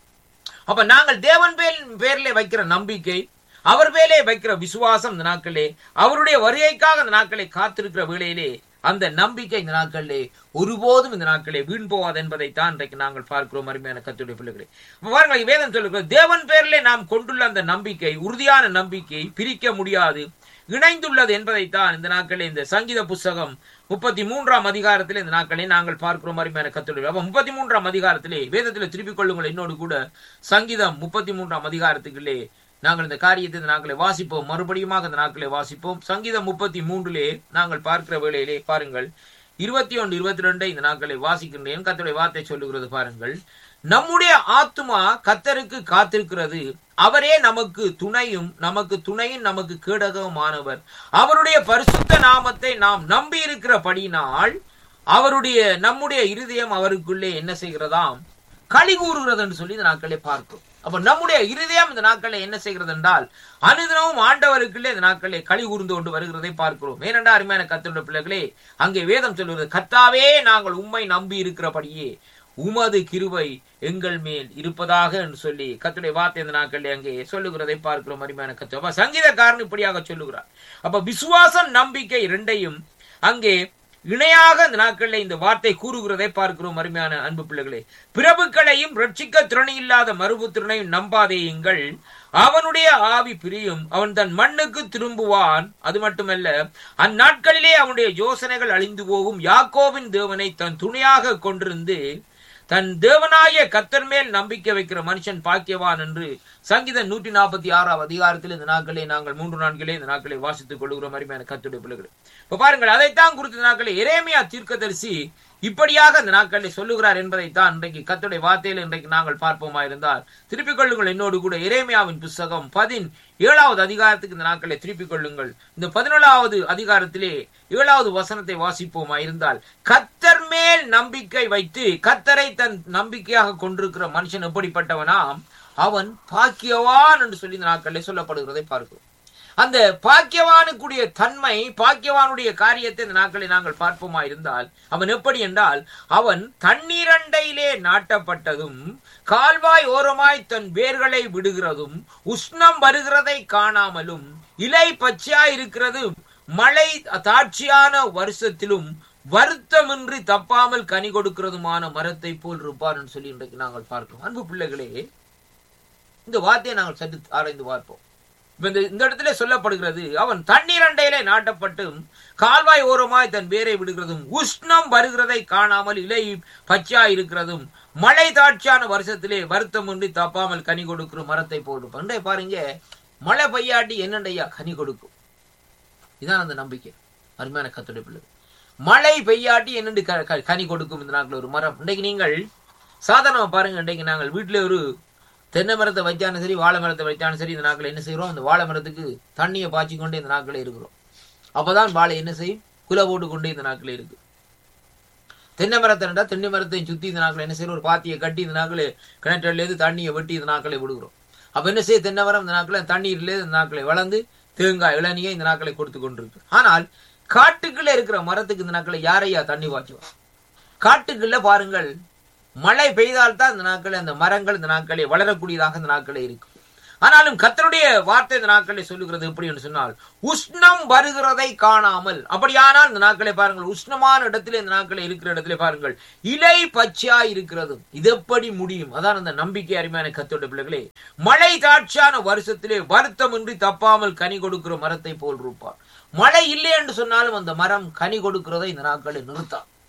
அப்ப நாங்கள் தேவன் பேர் பேரிலே வைக்கிற நம்பிக்கை அவர் மேலே வைக்கிற விசுவாசம் இந்த நாட்களே அவருடைய வருகைக்காக இந்த நாட்களை காத்திருக்கிற வேளையிலே அந்த நம்பிக்கை இந்த நாட்களிலே ஒருபோதும் இந்த நாட்களே வீண் போவாது என்பதை தான் இன்றைக்கு நாங்கள் பார்க்கிறோம் அருமையான கத்துடைய பிள்ளைகளே பாருங்கள் வேதம் சொல்லுகிறது தேவன் பேரிலே நாம் கொண்டுள்ள அந்த நம்பிக்கை உறுதியான நம்பிக்கை பிரிக்க முடியாது இணைந்துள்ளது என்பதைத்தான் இந்த நாட்களில் இந்த சங்கீத புஸ்தகம் முப்பத்தி மூன்றாம் அதிகாரத்தில் இந்த நாட்களை நாங்கள் பார்க்கிறோம் அருமையான கத்துடைய அப்ப முப்பத்தி மூன்றாம் அதிகாரத்திலே வேதத்தில் திருப்பிக் கொள்ளுங்கள் என்னோடு கூட சங்கீதம் முப்பத்தி மூன்றாம் அதிகாரத்துக்குள்ளே நாங்கள் இந்த காரியத்தை இந்த நாட்களை வாசிப்போம் மறுபடியுமாக இந்த நாட்களை வாசிப்போம் சங்கீதம் முப்பத்தி மூன்றிலே நாங்கள் பார்க்கிற வேளையிலே பாருங்கள் இருபத்தி ஒன்று இருபத்தி ரெண்டை இந்த நாட்களை வாசிக்கின்றேன் கத்துடைய வார்த்தை சொல்லுகிறது பாருங்கள் நம்முடைய ஆத்மா கத்தருக்கு காத்திருக்கிறது அவரே நமக்கு துணையும் நமக்கு துணையும் நமக்கு கேடகமானவர் அவருடைய பரிசுத்த நாமத்தை நாம் நம்பி இருக்கிறபடினால் அவருடைய நம்முடைய இருதயம் அவருக்குள்ளே என்ன செய்கிறதாம் களி கூறுகிறது என்று சொல்லி இந்த நாட்களே பார்க்கிறோம் அப்ப நம்முடைய இருதயம் இந்த நாட்களை என்ன செய்கிறது என்றால் அனுதினமும் ஆண்டவருக்குள்ளே இந்த நாட்களை களி கூர்ந்து கொண்டு வருகிறதை பார்க்கிறோம் ஏனென்றா அருமையான கத்தருடைய பிள்ளைகளே அங்கே வேதம் சொல்கிறது கத்தாவே நாங்கள் உண்மை நம்பி இருக்கிறபடியே உமது கிருவை எங்கள் மேல் இருப்பதாக என்று சொல்லி கத்துடைய வார்த்தை இந்த நாட்களில் அங்கே சொல்லுகிறதை பார்க்கிறோம் அருமையான கத்து அப்ப சங்கீதக்காரன் இப்படியாக சொல்லுகிறார் அப்ப விசுவாசம் நம்பிக்கை இரண்டையும் அங்கே இணையாக இந்த நாட்களில் இந்த வார்த்தை கூறுகிறதை பார்க்கிறோம் அருமையான அன்பு பிள்ளைகளே பிரபுக்களையும் ரட்சிக்க திறனை இல்லாத மறுபு திறனையும் நம்பாதேயுங்கள் அவனுடைய ஆவி பிரியும் அவன் தன் மண்ணுக்கு திரும்புவான் அது மட்டுமல்ல அந்நாட்களிலே அவனுடைய யோசனைகள் அழிந்து போகும் யாக்கோவின் தேவனை தன் துணையாக கொண்டிருந்து தன் தேவனாய கத்தர் மேல் நம்பிக்கை வைக்கிற மனுஷன் பாக்கியவான் என்று சங்கீதம் நூற்றி நாற்பத்தி ஆறாம் அதிகாரத்தில் இந்த நாட்களே நாங்கள் மூன்று நாட்களே இந்த நாட்களை வாசித்துக் கொள்கிறோம் அருமையான கத்துடைய பிள்ளைகள் இப்ப பாருங்கள் அதைத்தான் குறித்த நாட்களே எரேமியா தீர்க்கதரிசி இப்படியாக அந்த நாட்களில் சொல்லுகிறார் என்பதைத்தான் இன்றைக்கு கத்துடைய வார்த்தையில் இன்றைக்கு நாங்கள் பார்ப்போமா இருந்தால் திருப்பிக் கொள்ளுங்கள் என்னோடு கூட எரேமியாவின் புஸ்தகம் பதின் ஏழாவது அதிகாரத்துக்கு இந்த நாட்களை திருப்பிக் கொள்ளுங்கள் இந்த பதினேழாவது அதிகாரத்திலே ஏழாவது வசனத்தை வாசிப்போமா இருந்தால் கத்தர் மேல் நம்பிக்கை வைத்து கத்தரை தன் நம்பிக்கையாக கொண்டிருக்கிற மனுஷன் எப்படிப்பட்டவனாம் அவன் பாக்கியவான் என்று சொல்லி இந்த நாட்களில் சொல்லப்படுகிறதை பார்க்கிறோம் அந்த பாக்கியவானுக்குரிய தன்மை பாக்கியவானுடைய காரியத்தை இந்த நாட்களை நாங்கள் பார்ப்போமா இருந்தால் அவன் எப்படி என்றால் அவன் தண்ணீரண்டையிலே நாட்டப்பட்டதும் கால்வாய் ஓரமாய் தன் வேர்களை விடுகிறதும் உஷ்ணம் வருகிறதை காணாமலும் இலை பச்சையா இருக்கிறது மழை தாட்சியான வருஷத்திலும் வருத்தமின்றி தப்பாமல் கனி கொடுக்கிறதுமான மரத்தை போல் இருப்பார் என்று சொல்லி இன்றைக்கு நாங்கள் பார்க்கிறோம் அன்பு பிள்ளைகளே இந்த வார்த்தையை நாங்கள் சற்று ஆராய்ந்து பார்ப்போம் இந்த இந்த இடத்துல சொல்லப்படுகிறது அவன் தண்ணீர் அண்டையிலே நாட்டப்பட்டும் கால்வாய் ஓரமாய் தன் வேரை விடுகிறதும் உஷ்ணம் வருகிறதை காணாமல் இலை பச்சா இருக்கிறதும் மழை தாட்சியான வருஷத்திலே வருத்தம் ஒன்றி தப்பாமல் கனி கொடுக்கிற மரத்தை போடும் பண்டை பாருங்க மழை பெய்யாட்டி என்னண்டையா கனி கொடுக்கும் இதான் அந்த நம்பிக்கை அருமையான கத்துடைய பிள்ளை மழை பெய்யாட்டி என்னென்று கனி கொடுக்கும் இந்த நாட்டில் ஒரு மரம் இன்றைக்கு நீங்கள் சாதாரணமா பாருங்க இன்றைக்கு நாங்கள் வீட்டிலே ஒரு தென்னை மரத்தை வைத்தாலும் சரி வாழை மரத்தை வைத்தாலும் சரி இந்த நாட்கள் என்ன செய்கிறோம் அந்த வாழை மரத்துக்கு தண்ணியை பாய்ச்சி கொண்டு இந்த நாட்களே இருக்கிறோம் அப்பதான் வாழை என்ன செய்யும் குலை போட்டு கொண்டு இந்த நாட்களே இருக்கு தென்னை மரத்தை நட்டா தென்னை மரத்தையும் சுத்தி இந்த நாட்கள் என்ன செய்யறோம் ஒரு பாத்தியை கட்டி இந்த நாட்களே கிணற்றிலேருந்து தண்ணியை வெட்டி இந்த நாட்களை விடுகிறோம் அப்ப என்ன செய்ய தென்னை மரம் இந்த நாட்களை தண்ணீர்ல இந்த நாட்களை வளர்ந்து தேங்காய் இளநியை இந்த நாட்களை கொடுத்து கொண்டிருக்கு ஆனால் காட்டுக்குள்ள இருக்கிற மரத்துக்கு இந்த நாட்களை யாரையா தண்ணி பாய்ச்சுவா காட்டுக்குள்ள பாருங்கள் மழை பெய்தால்தான் இந்த நாட்கள் அந்த மரங்கள் இந்த நாட்களே வளரக்கூடியதாக இந்த நாட்களே இருக்கு ஆனாலும் கத்தருடைய வார்த்தை இந்த நாட்களை சொல்லுகிறது எப்படி என்று சொன்னால் உஷ்ணம் வருகிறதை காணாமல் அப்படியானால் இந்த நாட்களை பாருங்கள் உஷ்ணமான இடத்துல இந்த நாட்களை இருக்கிற இடத்துல பாருங்கள் இலை பச்சையா இருக்கிறது இது எப்படி முடியும் அதான் அந்த நம்பிக்கை அருமையான கத்தோட பிள்ளைகளே மழை தாட்சியான வருஷத்திலே வருத்தமின்றி தப்பாமல் கனி கொடுக்கிற மரத்தை போல் இருப்பார் மழை இல்லை என்று சொன்னாலும் அந்த மரம் கனி கொடுக்கிறதை இந்த நாட்களை நிறுத்தாம்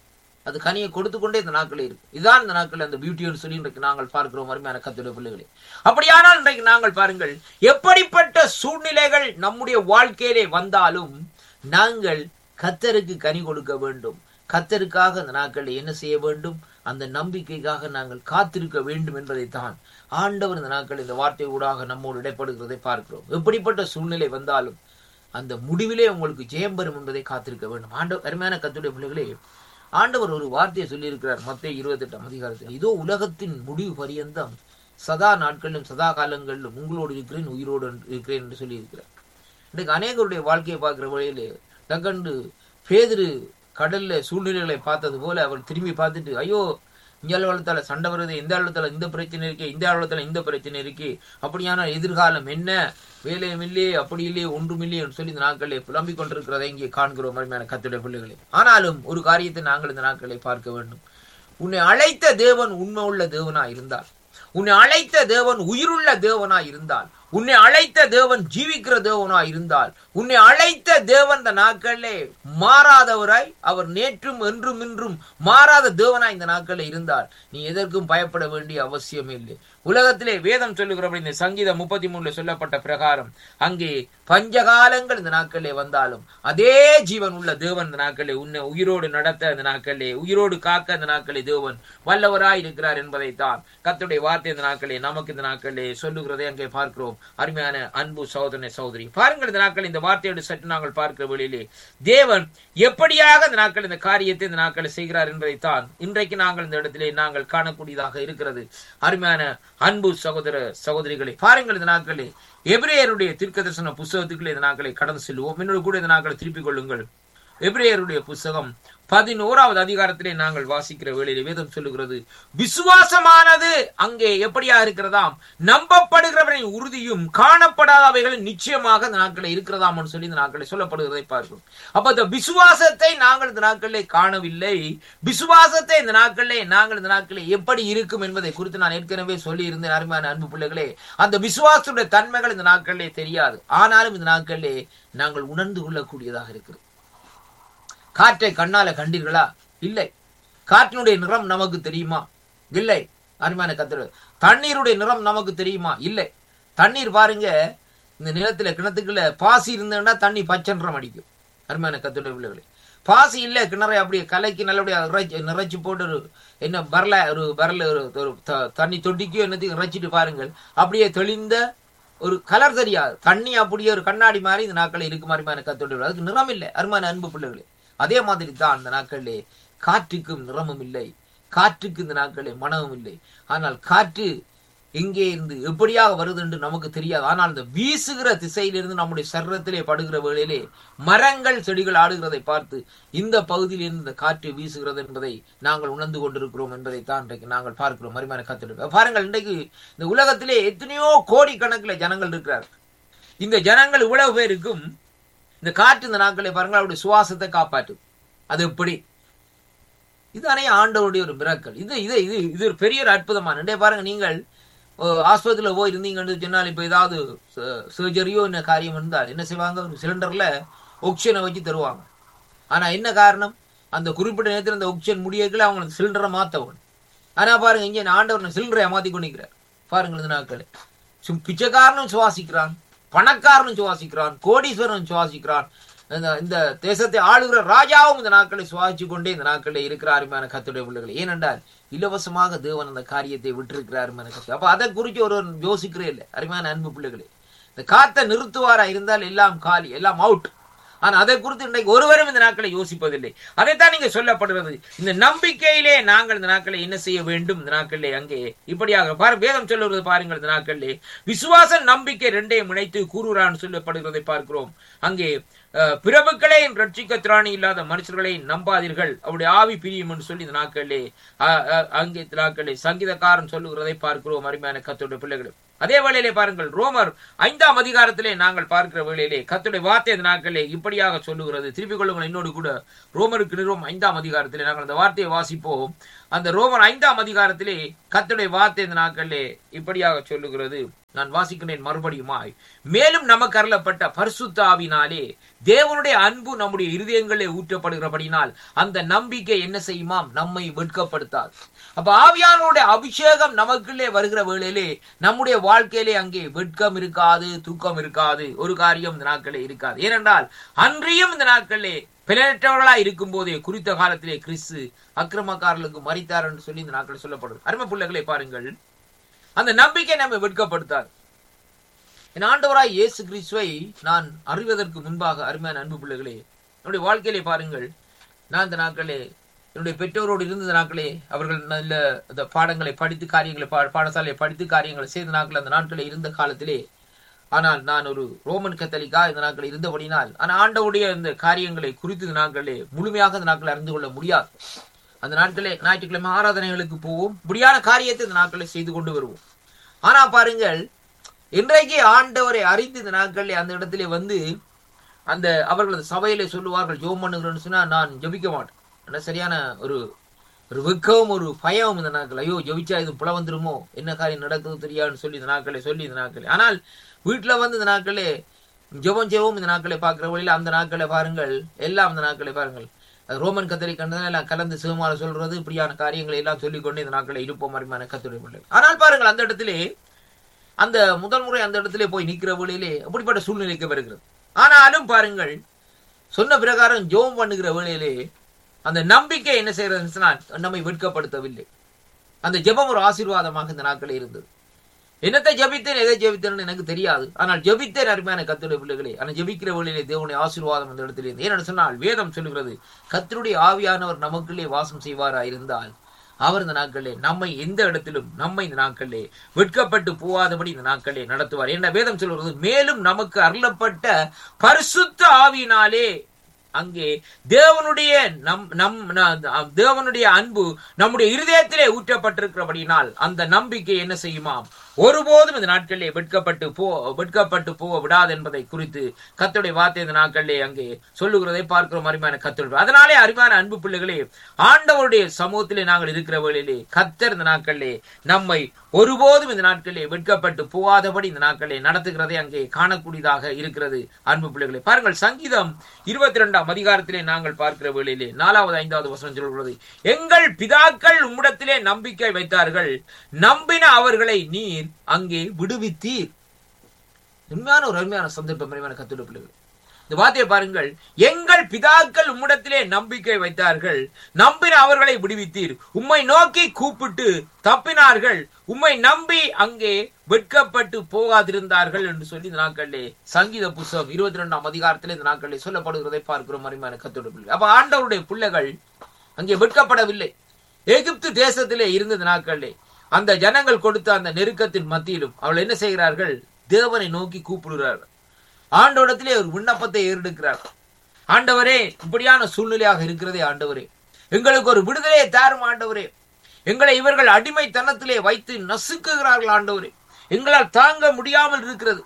அது கனியை கொடுத்து கொண்டே இந்த நாட்களில் இருக்கு இதுதான் இந்த நாட்கள் அந்த பியூட்டின்னு சொல்லி இன்றைக்கு நாங்கள் பார்க்கிறோம் அருமையான கத்துடைய பிள்ளைகளே அப்படியானால் இன்றைக்கு நாங்கள் பாருங்கள் எப்படிப்பட்ட சூழ்நிலைகள் நம்முடைய வாழ்க்கையிலே வந்தாலும் நாங்கள் கத்தருக்கு கனி கொடுக்க வேண்டும் கத்தருக்காக அந்த நாட்களில் என்ன செய்ய வேண்டும் அந்த நம்பிக்கைக்காக நாங்கள் காத்திருக்க வேண்டும் என்பதைத்தான் ஆண்டவர் இந்த நாட்கள் இந்த வார்த்தை ஊடாக நம்மோடு இடைப்படுகிறதை பார்க்கிறோம் எப்படிப்பட்ட சூழ்நிலை வந்தாலும் அந்த முடிவிலே உங்களுக்கு ஜெயம் பெறும் என்பதை காத்திருக்க வேண்டும் ஆண்டவர் அருமையான கத்துடைய பிள்ளைகளே ஆண்டவர் ஒரு வார்த்தையை சொல்லியிருக்கிறார் மத்திய இருபத்தி எட்டாம் அதிகாரத்தில் இதோ உலகத்தின் முடிவு பரியந்தம் சதா நாட்களிலும் சதா காலங்களிலும் உங்களோடு இருக்கிறேன் உயிரோடு இருக்கிறேன் என்று சொல்லியிருக்கிறார் இன்றைக்கு அநேகருடைய வாழ்க்கையை பார்க்கிற வழியிலே டக்கண்டு பேதிரு கடல்ல சூழ்நிலைகளை பார்த்தது போல அவர் திரும்பி பார்த்துட்டு ஐயோ இந்த அளவலத்தால சண்டை வருது இந்த அளவலத்தால இந்த பிரச்சனை இருக்கே இந்த அளவலத்தால இந்த பிரச்சனை இருக்கு அப்படியான எதிர்காலம் என்ன வேலையும் இல்லையே அப்படி இல்லையே ஒன்றும் இல்லையே சொல்லி இந்த நாட்களை புலம்பிக் கொண்டிருக்கிறதை இங்கே காண்கிறோம் அருமையான கத்துடைய பிள்ளைகளே ஆனாலும் ஒரு காரியத்தை நாங்கள் இந்த நாட்களை பார்க்க வேண்டும் உன்னை அழைத்த தேவன் உண்மை உள்ள தேவனா இருந்தால் உன்னை அழைத்த தேவன் உயிருள்ள தேவனா இருந்தால் உன்னை அழைத்த தேவன் ஜீவிக்கிற தேவனா இருந்தால் உன்னை அழைத்த தேவன் இந்த நாட்களிலே மாறாதவராய் அவர் நேற்றும் என்றும் இன்றும் மாறாத தேவனாய் இந்த நாட்களில் இருந்தால் நீ எதற்கும் பயப்பட வேண்டிய அவசியம் இல்லை உலகத்திலே வேதம் சொல்லுகிறபடி இந்த சங்கீதம் முப்பத்தி மூணுல சொல்லப்பட்ட பிரகாரம் அங்கே பஞ்சகாலங்கள் இந்த நாட்களிலே வந்தாலும் அதே ஜீவன் உள்ள தேவன் இந்த நாட்களிலே உன்னை உயிரோடு நடத்த இந்த நாட்களிலே உயிரோடு காக்க இந்த நாட்களிலே தேவன் வல்லவராய் இருக்கிறார் என்பதைத்தான் கத்துடைய வார்த்தை இந்த நாட்களிலே நமக்கு இந்த நாட்களிலே சொல்லுகிறதை அங்கே பார்க்கிறோம் அருமையான அன்பு சகோதரனை சகோதரி பாருங்கள் இந்த நாட்கள் இந்த வார்த்தையோடு சற்று நாங்கள் பார்க்கிற வழியிலே தேவன் எப்படியாக இந்த நாட்கள் இந்த காரியத்தை இந்த நாட்கள் செய்கிறார் என்பதைத்தான் இன்றைக்கு நாங்கள் இந்த இடத்திலே நாங்கள் காணக்கூடியதாக இருக்கிறது அருமையான அன்பு சகோதர சகோதரிகளை பாருங்கள் இந்த நாட்களே எபிரேயருடைய தீர்க்க தரிசன புஸ்தகத்துக்குள்ளே இந்த நாட்களை கடந்து செல்வோம் என்னோட கூட இந்த நாட்களை திருப்பிக் கொள்ளுங்கள் எபிரேயருடைய புஸ்தகம் பதினோராவது அதிகாரத்திலே நாங்கள் வாசிக்கிற வேளையிலே வேதம் சொல்லுகிறது விசுவாசமானது அங்கே எப்படியா இருக்கிறதாம் நம்பப்படுகிறவரின் உறுதியும் காணப்படாதவைகளும் நிச்சயமாக இந்த நாட்களில் இருக்கிறதாம் சொல்லி இந்த நாட்களில் சொல்லப்படுகிறதை பார்க்கிறோம் அப்ப இந்த விசுவாசத்தை நாங்கள் இந்த நாட்களிலே காணவில்லை விசுவாசத்தை இந்த நாட்களிலே நாங்கள் இந்த நாட்களில் எப்படி இருக்கும் என்பதை குறித்து நான் ஏற்கனவே சொல்லி இருந்தேன் அருமையான அன்பு பிள்ளைகளே அந்த விசுவாசத்துடைய தன்மைகள் இந்த நாட்களிலே தெரியாது ஆனாலும் இந்த நாட்களிலே நாங்கள் உணர்ந்து கொள்ளக்கூடியதாக இருக்கிறது காற்றை கண்ணால கண்டீர்களா இல்லை காற்றினுடைய நிறம் நமக்கு தெரியுமா இல்லை அருமையான கத்திர தண்ணீருடைய நிறம் நமக்கு தெரியுமா இல்லை தண்ணீர் பாருங்க இந்த நிலத்துல கிணத்துக்குள்ள பாசி இருந்ததுன்னா தண்ணி பச்சன்றம் அடிக்கும் அருமையான கத்துடைய பிள்ளைகளே பாசி இல்ல கிணறை அப்படியே கலைக்கு நல்லபடியா இறைச்சி நிறைச்சி போட்டு ஒரு என்ன பரல ஒரு பரல ஒரு ஒரு த- தண்ணி தொட்டிக்கோ என்னத்தையும் இறைச்சிட்டு பாருங்கள் அப்படியே தெளிந்த ஒரு கலர் தெரியாது தண்ணி அப்படியே ஒரு கண்ணாடி மாதிரி இந்த நாட்களில் இருக்கு மாதிரி கத்தோடு அதுக்கு நிறம் இல்லை அருமையான அன்பு பிள்ளைகளே அதே மாதிரி தான் இந்த நாட்களிலே காற்றுக்கும் நிறமும் இல்லை காற்றுக்கு இந்த நாட்களிலே மனமும் இல்லை ஆனால் காற்று எங்கே இருந்து எப்படியாக வருது என்று நமக்கு தெரியாது ஆனால் இந்த வீசுகிற திசையிலிருந்து நம்முடைய சரீரத்திலே படுகிற வேளையிலே மரங்கள் செடிகள் ஆடுகிறதை பார்த்து இந்த பகுதியில் இருந்து இந்த காற்று வீசுகிறது என்பதை நாங்கள் உணர்ந்து கொண்டிருக்கிறோம் என்பதை தான் இன்றைக்கு நாங்கள் பார்க்கிறோம் மறுமையான கத்திருக்க பாருங்கள் இன்றைக்கு இந்த உலகத்திலே எத்தனையோ கோடிக்கணக்கில் ஜனங்கள் இருக்கிறார்கள் இந்த ஜனங்கள் இவ்வளவு பேருக்கும் இந்த காற்று இந்த நாட்களை பாருங்கள் அவருடைய சுவாசத்தை காப்பாற்றும் அது எப்படி இதுதானே ஆண்டவருடைய ஒரு மிராக்கள் இது இது இது இது ஒரு பெரிய ஒரு அற்புதமான இன்றைய பாருங்க நீங்கள் அஹ், ஆஸ்பத்திரியில போய் இருந்தீங்கன்னு சொன்னால் இப்ப ஏதாவது சர்ஜரியோ என்ன காரியம் இருந்தால் என்ன செய்வாங்க ஒரு சிலிண்டர்ல ஆக்சிஜனை வச்சு தருவாங்க ஆனா என்ன காரணம் அந்த குறிப்பிட்ட நேரத்தில் அந்த ஆக்சிஜன் முடியல அவங்க சிலிண்டரை மாத்தவன் ஆனா பாருங்க இங்க ஆண்டவர் சிலிண்டரை மாத்தி கொண்டிருக்கிறார் பாருங்கள் இந்த நாட்கள் சும் பிச்சைக்காரனும் சுவாசிக்கிறான் பணக்காரனும் சுவாசிக்கிறான் கோடீஸ்வரனும் சுவாசிக்கிறான் இந்த இந்த தேசத்தை ஆளுகிற ராஜாவும் இந்த நாட்களை சுவாசிச்சு கொண்டே இந்த நாட்களில் இருக்கிற அருமையான கத்துடைய பிள்ளைகள் ஏனென்றால் இலவசமாக தேவன் அந்த காரியத்தை விட்டிருக்கிற அருமையான கத்து அப்ப அதை குறித்து ஒரு யோசிக்கிறே இல்லை அருமையான அன்பு பிள்ளைகளே இந்த காத்தை நிறுத்துவாரா இருந்தால் எல்லாம் காலி எல்லாம் அவுட் ஆனா அதை குறித்து இன்றைக்கு ஒருவரும் இந்த நாட்களை யோசிப்பதில்லை அதைத்தான் நீங்க சொல்லப்படுகிறது இந்த நம்பிக்கையிலே நாங்கள் இந்த நாட்களை என்ன செய்ய வேண்டும் இந்த நாட்களிலே அங்கே இப்படியாக பாரு வேதம் சொல்லுவது பாருங்கள் இந்த நாட்களிலே விசுவாச நம்பிக்கை ரெண்டையும் இணைத்து கூறுகிறான்னு சொல்லப்படுகிறதை பார்க்கிறோம் அங்கே அஹ், பிரபுக்களே ரட்சிக்க திராணி இல்லாத மனுஷர்களை நம்பாதீர்கள் அவருடைய ஆவி பிரியும் என்று சொல்லி இந்த நாட்களிலே அஹ், அஹ், அங்கே இந்த நாட்களிலே சங்கீதக்காரன் சொல்லுகிறதை பார்க்கிறோம் அருமையான கத்தோட பிள்ளைகள் அதே வேளையிலே பாருங்கள் ரோமர் ஐந்தாம் அதிகாரத்திலே நாங்கள் பார்க்கிற வேளையிலே கத்துடைய வார்த்தை இந்த நாட்களிலே இப்படியாக சொல்லுகிறது திருப்பிக் கொள்ளுங்கள் என்னோடு கூட ரோமருக்கு நிறுவம் ஐந்தாம் அதிகாரத்திலே நாங்கள் அந்த வார்த்தையை வாசிப்போம் அந்த ரோமர் ஐந்தாம் அதிகாரத்திலே கத்துடைய வார்த்தை இந்த நாட்களிலே இப்படியாக சொல்லுகிறது நான் வாசிக்கிறேன் மறுபடியுமாய் மேலும் நமக்கு அருளப்பட்ட பரிசுத்த ஆவினாலே தேவனுடைய அன்பு நம்முடைய இருதயங்களே ஊற்றப்படுகிறபடினால் அந்த நம்பிக்கை என்ன செய்யுமாம் நம்மை வெட்கப்படுத்தாது அப்ப ஆவியானோடைய அபிஷேகம் நமக்குள்ளே வருகிற வேளையிலே நம்முடைய வாழ்க்கையிலே அங்கே வெட்கம் இருக்காது தூக்கம் இருக்காது ஒரு காரியம் இந்த நாட்களே இருக்காது ஏனென்றால் அன்றியும் இந்த நாட்களே பிழையற்றவர்களா இருக்கும் போதே குறித்த காலத்திலே கிறிஸ்து அக்கிரமக்காரர்களுக்கு மறித்தார் என்று சொல்லி இந்த நாட்கள் சொல்லப்படுது அருமை பிள்ளைகளை பாருங்கள் அந்த நம்பிக்கை நம்மை வெட்கப்படுத்தாது என் ஆண்டவராய் இயேசு கிறிஸ்துவை நான் அறிவதற்கு முன்பாக அருமையான அன்பு பிள்ளைகளே என்னுடைய வாழ்க்கையிலே பாருங்கள் நான் இந்த நாட்களே என்னுடைய பெற்றோரோடு இருந்த நாட்களே அவர்கள் நல்ல இந்த பாடங்களை படித்து காரியங்களை பா- பாடசாலையை படித்து காரியங்களை செய்த நாட்கள் அந்த நாட்களே இருந்த காலத்திலே ஆனால் நான் ஒரு ரோமன் கத்தலிக்கா இந்த நாட்கள் இருந்தபடினால் ஆனால் ஆண்டவுடைய இந்த காரியங்களை குறித்து இந்த நாட்களே முழுமையாக இந்த நாட்களை அறிந்து கொள்ள முடியாது அந்த நாட்களே ஞாயிற்றுக்கிழமை ஆராதனைகளுக்கு போவோம் இப்படியான காரியத்தை இந்த நாட்களை செய்து கொண்டு வருவோம் ஆனா பாருங்கள் இன்றைக்கு ஆண்டவரை அறிந்து இந்த நாட்களிலே அந்த இடத்திலே வந்து அந்த அவர்களது சபையிலே சொல்லுவார்கள் ஜோம் பண்ணுகிறேன்னு சொன்னா நான் ஜெபிக்க மாட்டேன் ஆனா சரியான ஒரு ஒரு வெக்கவும் ஒரு பயமும் இந்த நாட்கள் ஐயோ ஜெபிச்சா இது புல வந்துருமோ என்ன காரியம் நடக்குது தெரியாதுன்னு சொல்லி இந்த நாட்களே சொல்லி இந்த நாட்களே ஆனால் வீட்டுல வந்து இந்த நாட்களே ஜெபம் ஜெபம் இந்த நாட்களை பார்க்கிற வழியில அந்த நாட்களை பாருங்கள் எல்லாம் அந்த நாட்களை பாருங்கள் அது ரோமன் கத்தரி கண்டதை எல்லாம் கலந்து சிவமால சொல்றது இப்படியான காரியங்களை எல்லாம் சொல்லிக்கொண்டு இந்த நாட்களை இருப்போம் அருமையான கத்துடைய பிள்ளை ஆனால் பாருங்கள் அந்த இடத்திலே அந்த முதல் முறை அந்த இடத்திலே போய் நிக்கிற வேளையிலே அப்படிப்பட்ட சூழ்நிலைக்கு வருகிறது ஆனாலும் பாருங்கள் சொன்ன பிரகாரம் ஜோம் பண்ணுகிற வேளையிலே அந்த நம்பிக்கை என்ன செய்யறதுன்னு சொன்னால் நம்மை வெட்கப்படுத்தவில்லை அந்த ஜெபம் ஒரு ஆசீர்வாதமாக இந்த நாட்களில் இருந்தது என்னத்தை ஜெபித்தேன் எதை ஜெபித்தேன்னு எனக்கு தெரியாது ஆனால் ஜெபித்தேன் அருமையான கத்துடைய பிள்ளைகளே ஆனால் ஜெபிக்கிற வழியிலே தேவனுடைய ஆசீர்வாதம் அந்த இடத்துல இருந்து ஏன்னு சொன்னால் வேதம் சொல்லுகிறது கத்தருடைய ஆவியானவர் நமக்குள்ளே வாசம் செய்வாரா இருந்தால் அவர் இந்த நாட்களிலே நம்மை எந்த இடத்திலும் நம்மை இந்த நாட்களிலே வெட்கப்பட்டு போகாதபடி இந்த நாட்களிலே நடத்துவார் என்ன வேதம் சொல்கிறது மேலும் நமக்கு அருளப்பட்ட பரிசுத்த ஆவியினாலே அங்கே தேவனுடைய நம் நம் ந- தேவனுடைய அன்பு நம்முடைய இருதயத்திலே ஊற்றப்பட்டிருக்கிறபடியினால் அந்த நம்பிக்கை என்ன செய்யுமாம் ஒருபோதும் இந்த நாட்களிலே வெட்கப்பட்டு போ வெட்கப்பட்டு போக விடாது என்பதை குறித்து கத்துடைய வார்த்தை இந்த நாட்களிலே அங்கே சொல்லுகிறதை பார்க்கிறோம் அருமையான கத்தோடு அதனாலே அருமையான அன்பு பிள்ளைகளே ஆண்டவருடைய சமூகத்திலே நாங்கள் இருக்கிற வேளையிலே கத்தர் இந்த நாட்களிலே நம்மை ஒருபோதும் இந்த நாட்களிலே வெட்கப்பட்டு போகாதபடி இந்த நாட்களிலே நடத்துகிறதை அங்கே காணக்கூடியதாக இருக்கிறது அன்பு பிள்ளைகளே பாருங்கள் சங்கீதம் இருபத்தி ரெண்டாம் அதிகாரத்திலே நாங்கள் பார்க்கிற வேளையிலே நாலாவது ஐந்தாவது வசனம் சொல்கிறது எங்கள் பிதாக்கள் உம்மிடத்திலே நம்பிக்கை வைத்தார்கள் நம்பின அவர்களை நீர் அங்கே விடுவித்தீர் உண்மையான ஒரு அருமையான சந்தர்ப்பம் அருமையான கத்துடைய பிள்ளைகள் இந்த வார்த்தையை பாருங்கள் எங்கள் பிதாக்கள் உம்மிடத்திலே நம்பிக்கை வைத்தார்கள் நம்பின அவர்களை விடுவித்தீர் உம்மை நோக்கி கூப்பிட்டு தப்பினார்கள் உம்மை நம்பி அங்கே வெட்கப்பட்டு போகாதிருந்தார்கள் என்று சொல்லி இந்த நாட்களிலே சங்கீத புஸ்தகம் இருபத்தி ரெண்டாம் அதிகாரத்திலே இந்த நாட்களிலே சொல்லப்படுகிறதை பார்க்கிறோம் அருமையான கத்தோட பிள்ளை அப்ப ஆண்டவருடைய பிள்ளைகள் அங்கே வெட்கப்படவில்லை எகிப்து தேசத்திலே இருந்த இந்த நாட்களிலே அந்த ஜனங்கள் கொடுத்த அந்த நெருக்கத்தின் மத்தியிலும் அவள் என்ன செய்கிறார்கள் தேவனை நோக்கி கூப்பிடுகிறார்கள் ஆண்டவரிடத்திலே ஒரு விண்ணப்பத்தை ஏறெடுக்கிறார் ஆண்டவரே இப்படியான சூழ்நிலையாக இருக்கிறதே ஆண்டவரே எங்களுக்கு ஒரு விடுதலையை தாரும் ஆண்டவரே எங்களை இவர்கள் அடிமைத்தனத்திலே வைத்து நசுக்குகிறார்கள் ஆண்டவரே எங்களால் தாங்க முடியாமல் இருக்கிறது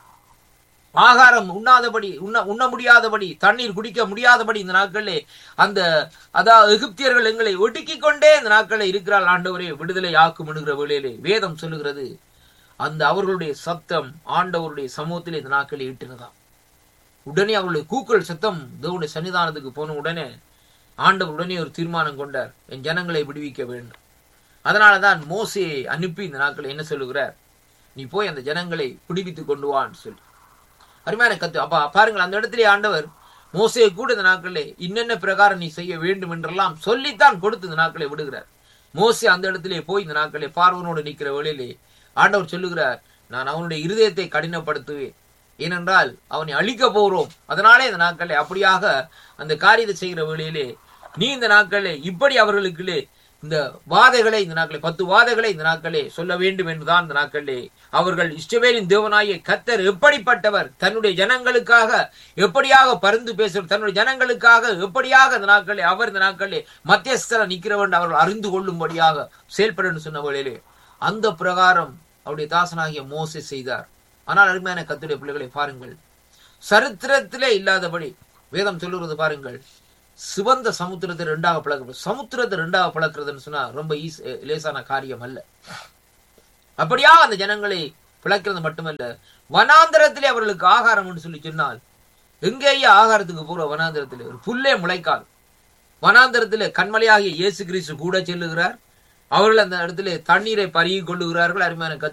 ஆகாரம் உண்ணாதபடி உண்ண உண்ண முடியாதபடி தண்ணீர் குடிக்க முடியாதபடி இந்த நாட்களிலே அந்த அதாவது எகிப்தியர்கள் எங்களை ஒடுக்கிக் கொண்டே இந்த நாட்களில் இருக்கிறாள் ஆண்டவரே விடுதலை ஆக்கும் என்கிற வேளையிலே வேதம் சொல்லுகிறது அந்த அவர்களுடைய சத்தம் ஆண்டவருடைய சமூகத்திலே இந்த நாட்களில் ஈட்டினதாம் உடனே அவருடைய கூக்குரல் சத்தம் தேவனுடைய சன்னிதானத்துக்கு போன உடனே ஆண்டவர் உடனே ஒரு தீர்மானம் கொண்டார் என் ஜனங்களை விடுவிக்க வேண்டும் அதனாலதான் மோசையை அனுப்பி இந்த நாட்களை என்ன சொல்லுகிறார் நீ போய் அந்த ஜனங்களை பிடிவித்துக் கொண்டு வான்னு சொல்லி அருமையான கத்து அப்ப பாருங்கள் அந்த இடத்திலே ஆண்டவர் மோசையை கூட இந்த நாட்களே இன்னென்ன பிரகாரம் நீ செய்ய வேண்டும் என்றெல்லாம் சொல்லித்தான் கொடுத்து இந்த நாட்களை விடுகிறார் மோசே அந்த இடத்திலே போய் இந்த நாட்களே பார்வனோடு நிற்கிற வேளையிலே ஆண்டவர் சொல்லுகிறார் நான் அவனுடைய இருதயத்தை கடினப்படுத்துவேன் ஏனென்றால் அவனை அழிக்க போகிறோம் அதனாலே இந்த நாட்களே அப்படியாக அந்த காரியத்தை செய்கிற வேளையிலே நீ இந்த நாட்களே இப்படி அவர்களுக்குள்ளே இந்த வாதைகளை இந்த நாட்களே பத்து வாதைகளை இந்த நாட்களே சொல்ல வேண்டும் என்றுதான் இந்த நாட்களே அவர்கள் இஷ்டவேலின் தேவனாகிய கத்தர் எப்படிப்பட்டவர் தன்னுடைய ஜனங்களுக்காக எப்படியாக பருந்து பேசுவர் தன்னுடைய ஜனங்களுக்காக எப்படியாக இந்த நாட்களே அவர் இந்த நாட்களே மத்தியஸ்தர நிற்கிறவன் அவர்கள் அறிந்து கொள்ளும்படியாக செயல்படன்னு சொன்ன வேளையிலே அந்த பிரகாரம் அவருடைய தாசனாகிய மோசே செய்தார் ஆனால் அருமையான கத்துடைய பிள்ளைகளை பாருங்கள் சரித்திரத்திலே இல்லாதபடி வேதம் சொல்லுறது பாருங்கள் சிவந்த சமுத்திரத்தை ரெண்டாக பழக்கிறது சமுத்திரத்தை ரெண்டாக பழக்கிறதுன்னு சொன்னா ரொம்ப ஈஸ் லேசான காரியம் அல்ல அப்படியா அந்த ஜனங்களை பிழைக்கிறது மட்டுமல்ல வனாந்தரத்திலே அவர்களுக்கு ஆகாரம் என்று சொல்லி சொன்னால் எங்கேயே ஆகாரத்துக்கு போற வனாந்தரத்திலே ஒரு புல்லே முளைக்காது வனாந்தரத்திலே கண்மலையாகிய இயேசு கிறிஸ்து கூட செல்லுகிறார் அவர்கள் அந்த இடத்திலே தண்ணீரை பருகி கொள்ளுகிறார்கள் அருமையான கத்த